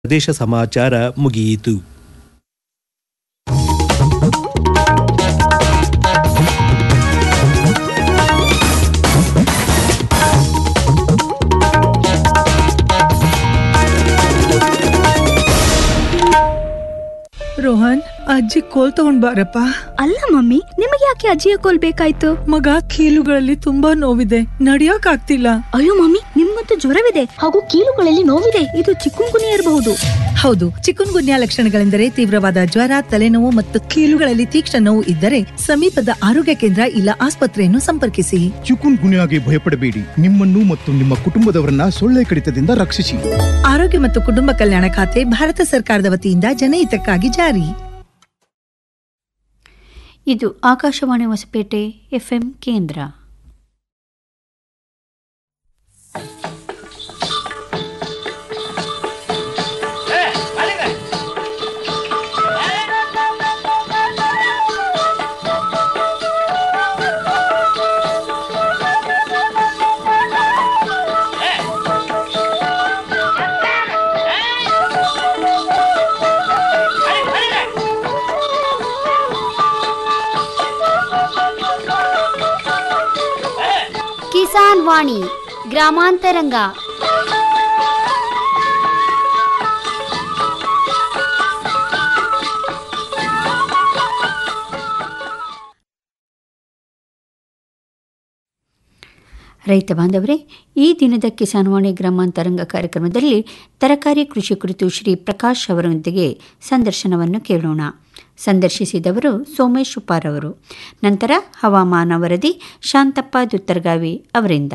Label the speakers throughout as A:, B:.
A: ಪ್ರದೇಶ ಸಮಾಚಾರ ಮುಗಿಯಿತು
B: ರೋಹನ್ ಅಜ್ಜಿ ಕೋಲ್ ತಗೊಂಡ್ ಬಾರಪ್ಪ
C: ಅಲ್ಲ ಮಮ್ಮಿ ನಿಮಗೆ ಯಾಕೆ ಅಜ್ಜಿಯ ಕೋಲ್ ಬೇಕಾಯ್ತು
B: ಮಗ ಕೀಲುಗಳಲ್ಲಿ ತುಂಬಾ ನೋವಿದೆ ನಡಿಯಕ್ ಆಗ್ತಿಲ್ಲ
C: ಅಯ್ಯೋ ಮಮ್ಮಿ ನಿಮ್ಗಂತೂ ಜ್ವರವಿದೆ ಹಾಗೂ ಕೀಲುಗಳಲ್ಲಿ ನೋವಿದೆ ಇದು ಚಿಕ್ಕುಂಗುನಿ ಇರಬಹುದು
D: ಹೌದು ಚಿಕುನ್ ಗುನ್ಯಾ ಲಕ್ಷಣಗಳೆಂದರೆ ತೀವ್ರವಾದ ಜ್ವರ ತಲೆನೋವು ಮತ್ತು ಕೀಲುಗಳಲ್ಲಿ ತೀಕ್ಷ್ಣ ನೋವು ಇದ್ದರೆ ಸಮೀಪದ ಆರೋಗ್ಯ ಕೇಂದ್ರ ಇಲ್ಲ ಆಸ್ಪತ್ರೆಯನ್ನು ಸಂಪರ್ಕಿಸಿ
E: ಚಿಕುನ್ ಗುನ್ಯಾಗೆ ಭಯಪಡಬೇಡಿ ನಿಮ್ಮನ್ನು ಮತ್ತು ನಿಮ್ಮ ಕುಟುಂಬದವರನ್ನ ಸೊಳ್ಳೆ ಕಡಿತದಿಂದ ರಕ್ಷಿಸಿ
D: ಆರೋಗ್ಯ ಮತ್ತು ಕುಟುಂಬ ಕಲ್ಯಾಣ ಖಾತೆ ಭಾರತ ಸರ್ಕಾರದ ವತಿಯಿಂದ ಜನಹಿತಕ್ಕಾಗಿ ಜಾರಿ
F: ಇದು ಆಕಾಶವಾಣಿ ಹೊಸಪೇಟೆ ಎಫ್ಎಂ ಕೇಂದ್ರ
G: ಕಿಸಾನ್ ವಾಣಿ ಗ್ರಾಮಾಂತರಂಗ
F: ರೈತ ಬಾಂಧವರೇ ಈ ದಿನದ ಕಿಸಾನ್ ವಾಣಿ ಗ್ರಾಮಾಂತರಂಗ ಕಾರ್ಯಕ್ರಮದಲ್ಲಿ ತರಕಾರಿ ಕೃಷಿ ಕುರಿತು ಶ್ರೀ ಪ್ರಕಾಶ್ ಅವರೊಂದಿಗೆ ಸಂದರ್ಶನವನ್ನು ಕೇಳೋಣ ಸಂದರ್ಶಿಸಿದವರು ಸೋಮೇಶ್ ಉಪಾರ್ ಅವರು ನಂತರ ಹವಾಮಾನ ವರದಿ ಶಾಂತಪ್ಪ ದುತ್ತರ್ಗಾವಿ ಅವರಿಂದ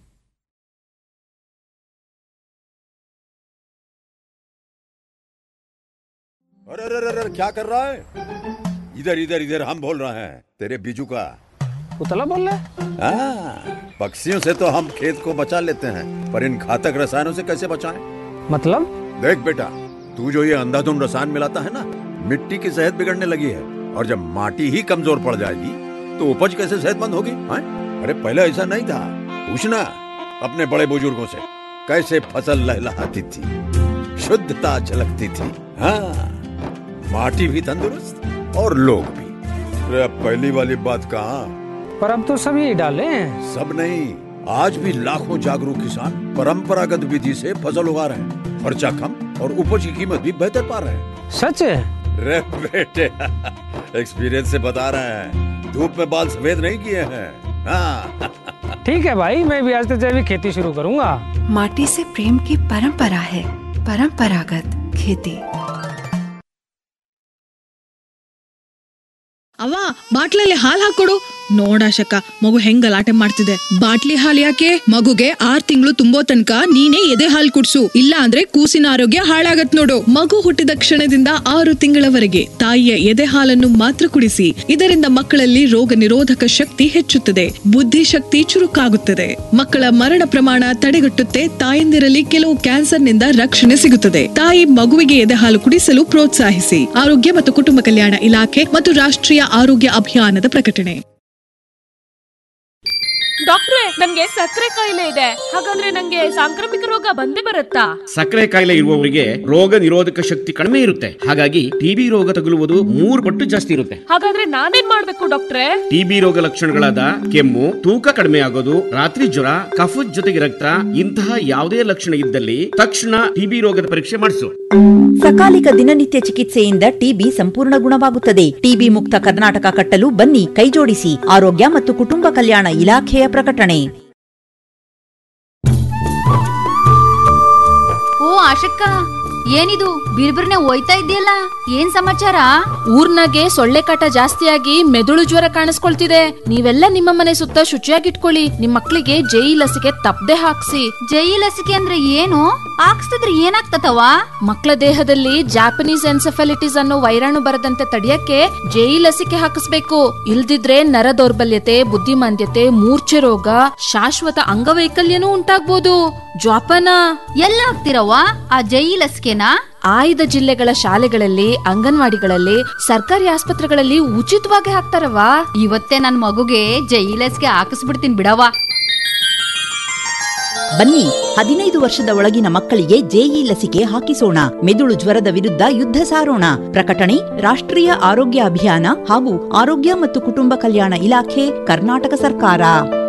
H: अरे अरे अरे अरे, क्या कर रहा है इधर इधर इधर हम बोल रहे हैं तेरे बीजू का
I: उतला बोल रहा है
H: हाँ, पक्षियों से तो हम खेत को बचा लेते हैं पर इन घातक रसायनों से कैसे बचाएं?
I: मतलब
H: देख बेटा तू जो ये अंधाधुंध रसायन मिलाता है ना मिट्टी की सेहत बिगड़ने लगी है और जब माटी ही कमजोर पड़ जाएगी तो उपज कैसे सेहतमंद होगी हाँ? अरे पहले ऐसा नहीं था पूछना अपने बड़े बुजुर्गों से कैसे फसल लहलहाती थी शुद्धता झलकती थी हाँ माटी भी तंदुरुस्त और लोग भी अरे अब पहली वाली बात कहाँ
I: पर अब तो सभी डाले हैं
H: सब नहीं आज भी लाखों जागरूक किसान परंपरागत विधि से फसल उगा रहे हैं खर्चा कम और उपज की कीमत भी बेहतर पा रहे हैं
I: सच है
H: रे बेटे एक्सपीरियंस से बता रहे हैं धूप में बाल सफेद नहीं किए हैं हाँ
I: ठीक है भाई मैं भी आज से जैविक खेती शुरू करूंगा
J: माटी से प्रेम की परंपरा है परंपरागत खेती
K: ಅವ ಬಾಟ್ಲಲ್ಲಿ ಹಾಲ್ ಹಾಕೊಡು ನೋಡಾಶಕ ಮಗು ಹೆಂಗ್ ಗಲಾಟೆ ಮಾಡ್ತಿದೆ ಬಾಟ್ಲಿ ಹಾಲ್ ಯಾಕೆ ಮಗುಗೆ ಆರ್ ತಿಂಗಳು ತುಂಬೋ ತನಕ ನೀನೇ ಎದೆ ಹಾಲ್ ಕುಡ್ಸು ಇಲ್ಲ ಅಂದ್ರೆ ಕೂಸಿನ ಆರೋಗ್ಯ ಹಾಳಾಗತ್ ನೋಡು ಮಗು ಹುಟ್ಟಿದ ಕ್ಷಣದಿಂದ ಆರು ತಿಂಗಳವರೆಗೆ ತಾಯಿಯ ಎದೆ ಹಾಲನ್ನು ಮಾತ್ರ ಕುಡಿಸಿ ಇದರಿಂದ ಮಕ್ಕಳಲ್ಲಿ ರೋಗ ನಿರೋಧಕ ಶಕ್ತಿ ಹೆಚ್ಚುತ್ತದೆ ಬುದ್ಧಿಶಕ್ತಿ ಚುರುಕಾಗುತ್ತದೆ ಮಕ್ಕಳ ಮರಣ ಪ್ರಮಾಣ ತಡೆಗಟ್ಟುತ್ತೆ ತಾಯಂದಿರಲ್ಲಿ ಕೆಲವು ಕ್ಯಾನ್ಸರ್ನಿಂದ ರಕ್ಷಣೆ ಸಿಗುತ್ತದೆ ತಾಯಿ ಮಗುವಿಗೆ ಎದೆ ಹಾಲು ಕುಡಿಸಲು ಪ್ರೋತ್ಸಾಹಿಸಿ ಆರೋಗ್ಯ ಮತ್ತು ಕುಟುಂಬ ಕಲ್ಯಾಣ ಇಲಾಖೆ ಮತ್ತು ರಾಷ್ಟ್ರೀಯ ಆರೋಗ್ಯ ಅಭಿಯಾನದ ಪ್ರಕಟಣೆ
L: ಡಾಕ್ಟ್ರೆ ನನ್ಗೆ ಸಕ್ಕರೆ ಕಾಯಿಲೆ ಇದೆ ಹಾಗಾದ್ರೆ ನಂಗೆ ಸಾಂಕ್ರಾಮಿಕ ರೋಗ ಬಂದೇ ಬರುತ್ತಾ
M: ಸಕ್ಕರೆ ಕಾಯಿಲೆ ಇರುವವರಿಗೆ ರೋಗ ನಿರೋಧಕ ಶಕ್ತಿ ಕಡಿಮೆ ಇರುತ್ತೆ ಹಾಗಾಗಿ ಟಿಬಿ ರೋಗ ತಗುಲುವುದು ಮೂರು ಪಟ್ಟು ಜಾಸ್ತಿ ಇರುತ್ತೆ
L: ಹಾಗಾದ್ರೆ ನಾನೇನ್ ಮಾಡ್ಬೇಕು ಡಾಕ್ಟ್ರೆ
M: ಟಿಬಿ ರೋಗ ಲಕ್ಷಣಗಳಾದ ಕೆಮ್ಮು ತೂಕ ಕಡಿಮೆ ಆಗೋದು ರಾತ್ರಿ ಜ್ವರ ಕಫದ ಜೊತೆಗೆ ರಕ್ತ ಇಂತಹ ಯಾವುದೇ ಲಕ್ಷಣ ಇದ್ದಲ್ಲಿ ತಕ್ಷಣ ಟಿಬಿ ರೋಗದ ಪರೀಕ್ಷೆ ಮಾಡಿಸು
N: ಸಕಾಲಿಕ ದಿನನಿತ್ಯ ಚಿಕಿತ್ಸೆಯಿಂದ ಟಿಬಿ ಸಂಪೂರ್ಣ ಗುಣವಾಗುತ್ತದೆ ಟಿಬಿ ಮುಕ್ತ ಕರ್ನಾಟಕ ಕಟ್ಟಲು ಬನ್ನಿ ಕೈಜೋಡಿಸಿ ಆರೋಗ್ಯ ಮತ್ತು ಕುಟುಂಬ ಕಲ್ಯಾಣ ಇಲಾಖೆಯ ಪ್ರಕಟಣೆ
G: ಓ ಆಶಕ್ಕ ಏನಿದು ಬಿರ್ಬಿರ್ನೆ ಹೋಯ್ತಾ ಇದೆಯಲ್ಲ ಏನ್ ಸಮಾಚಾರ
L: ಊರ್ನಾಗೆ ಸೊಳ್ಳೆ ಕಾಟ ಜಾಸ್ತಿಯಾಗಿ ಮೆದುಳು ಜ್ವರ ಕಾಣಿಸ್ಕೊಳ್ತಿದೆ ನೀವೆಲ್ಲ ನಿಮ್ಮ ಮನೆ ಸುತ್ತ ಶುಚಿಯಾಗಿಟ್ಕೊಳ್ಳಿ ನಿಮ್ ಮಕ್ಳಿಗೆ ಜೈ ಲಸಿಕೆ ತಪ್ಪದೆ ಹಾಕ್ಸಿ
G: ಜೈ ಲಸಿಕೆ ಅಂದ್ರೆ ಏನು ಹಾಕ್ಸ್ತಿದ್ರೆ ಏನಾಗ್ತತವ
L: ಮಕ್ಕಳ ದೇಹದಲ್ಲಿ ಜಾಪನೀಸ್ ಎನ್ಸೆಫಾಲಿಟಿಸ್ ಅನ್ನೋ ವೈರಾಣು ಬರದಂತೆ ತಡೆಯಕ್ಕೆ ಜೈ ಲಸಿಕೆ ಹಾಕಿಸ್ಬೇಕು ಇಲ್ದಿದ್ರೆ ನರ ದೌರ್ಬಲ್ಯತೆ ಬುದ್ಧಿಮಾಂದ್ಯತೆ ಮೂರ್ಛೆ ರೋಗ ಶಾಶ್ವತ ಅಂಗವೈಕಲ್ಯನೂ ಉಂಟಾಗ್ಬೋದು ಜ್ವಾಪನ
G: ಎಲ್ಲ ಹಾಕ್ತಿರವ್ವ ಆ ಜೈ ಲಸಿಕೆನಾ
L: ಆಯ್ದ ಜಿಲ್ಲೆಗಳ ಶಾಲೆಗಳಲ್ಲಿ ಅಂಗನವಾಡಿಗಳಲ್ಲಿ ಸರ್ಕಾರಿ ಆಸ್ಪತ್ರೆಗಳಲ್ಲಿ ಉಚಿತವಾಗಿ ಹಾಕ್ತಾರವಾ
G: ಇವತ್ತೇ ನನ್ ಮಗುಗೆ ಜೈ ಲಸಿಕೆ ಹಾಕಿಸ್ಬಿಡ್ತೀನಿ ಬಿಡವ್ವ
N: ಬನ್ನಿ ಹದಿನೈದು ವರ್ಷದ ಒಳಗಿನ ಮಕ್ಕಳಿಗೆ ಜೆಇ ಲಸಿಕೆ ಹಾಕಿಸೋಣ ಮೆದುಳು ಜ್ವರದ ವಿರುದ್ಧ ಯುದ್ಧ ಸಾರೋಣ ಪ್ರಕಟಣೆ ರಾಷ್ಟ್ರೀಯ ಆರೋಗ್ಯ ಅಭಿಯಾನ ಹಾಗೂ ಆರೋಗ್ಯ ಮತ್ತು ಕುಟುಂಬ ಕಲ್ಯಾಣ ಇಲಾಖೆ ಕರ್ನಾಟಕ ಸರ್ಕಾರ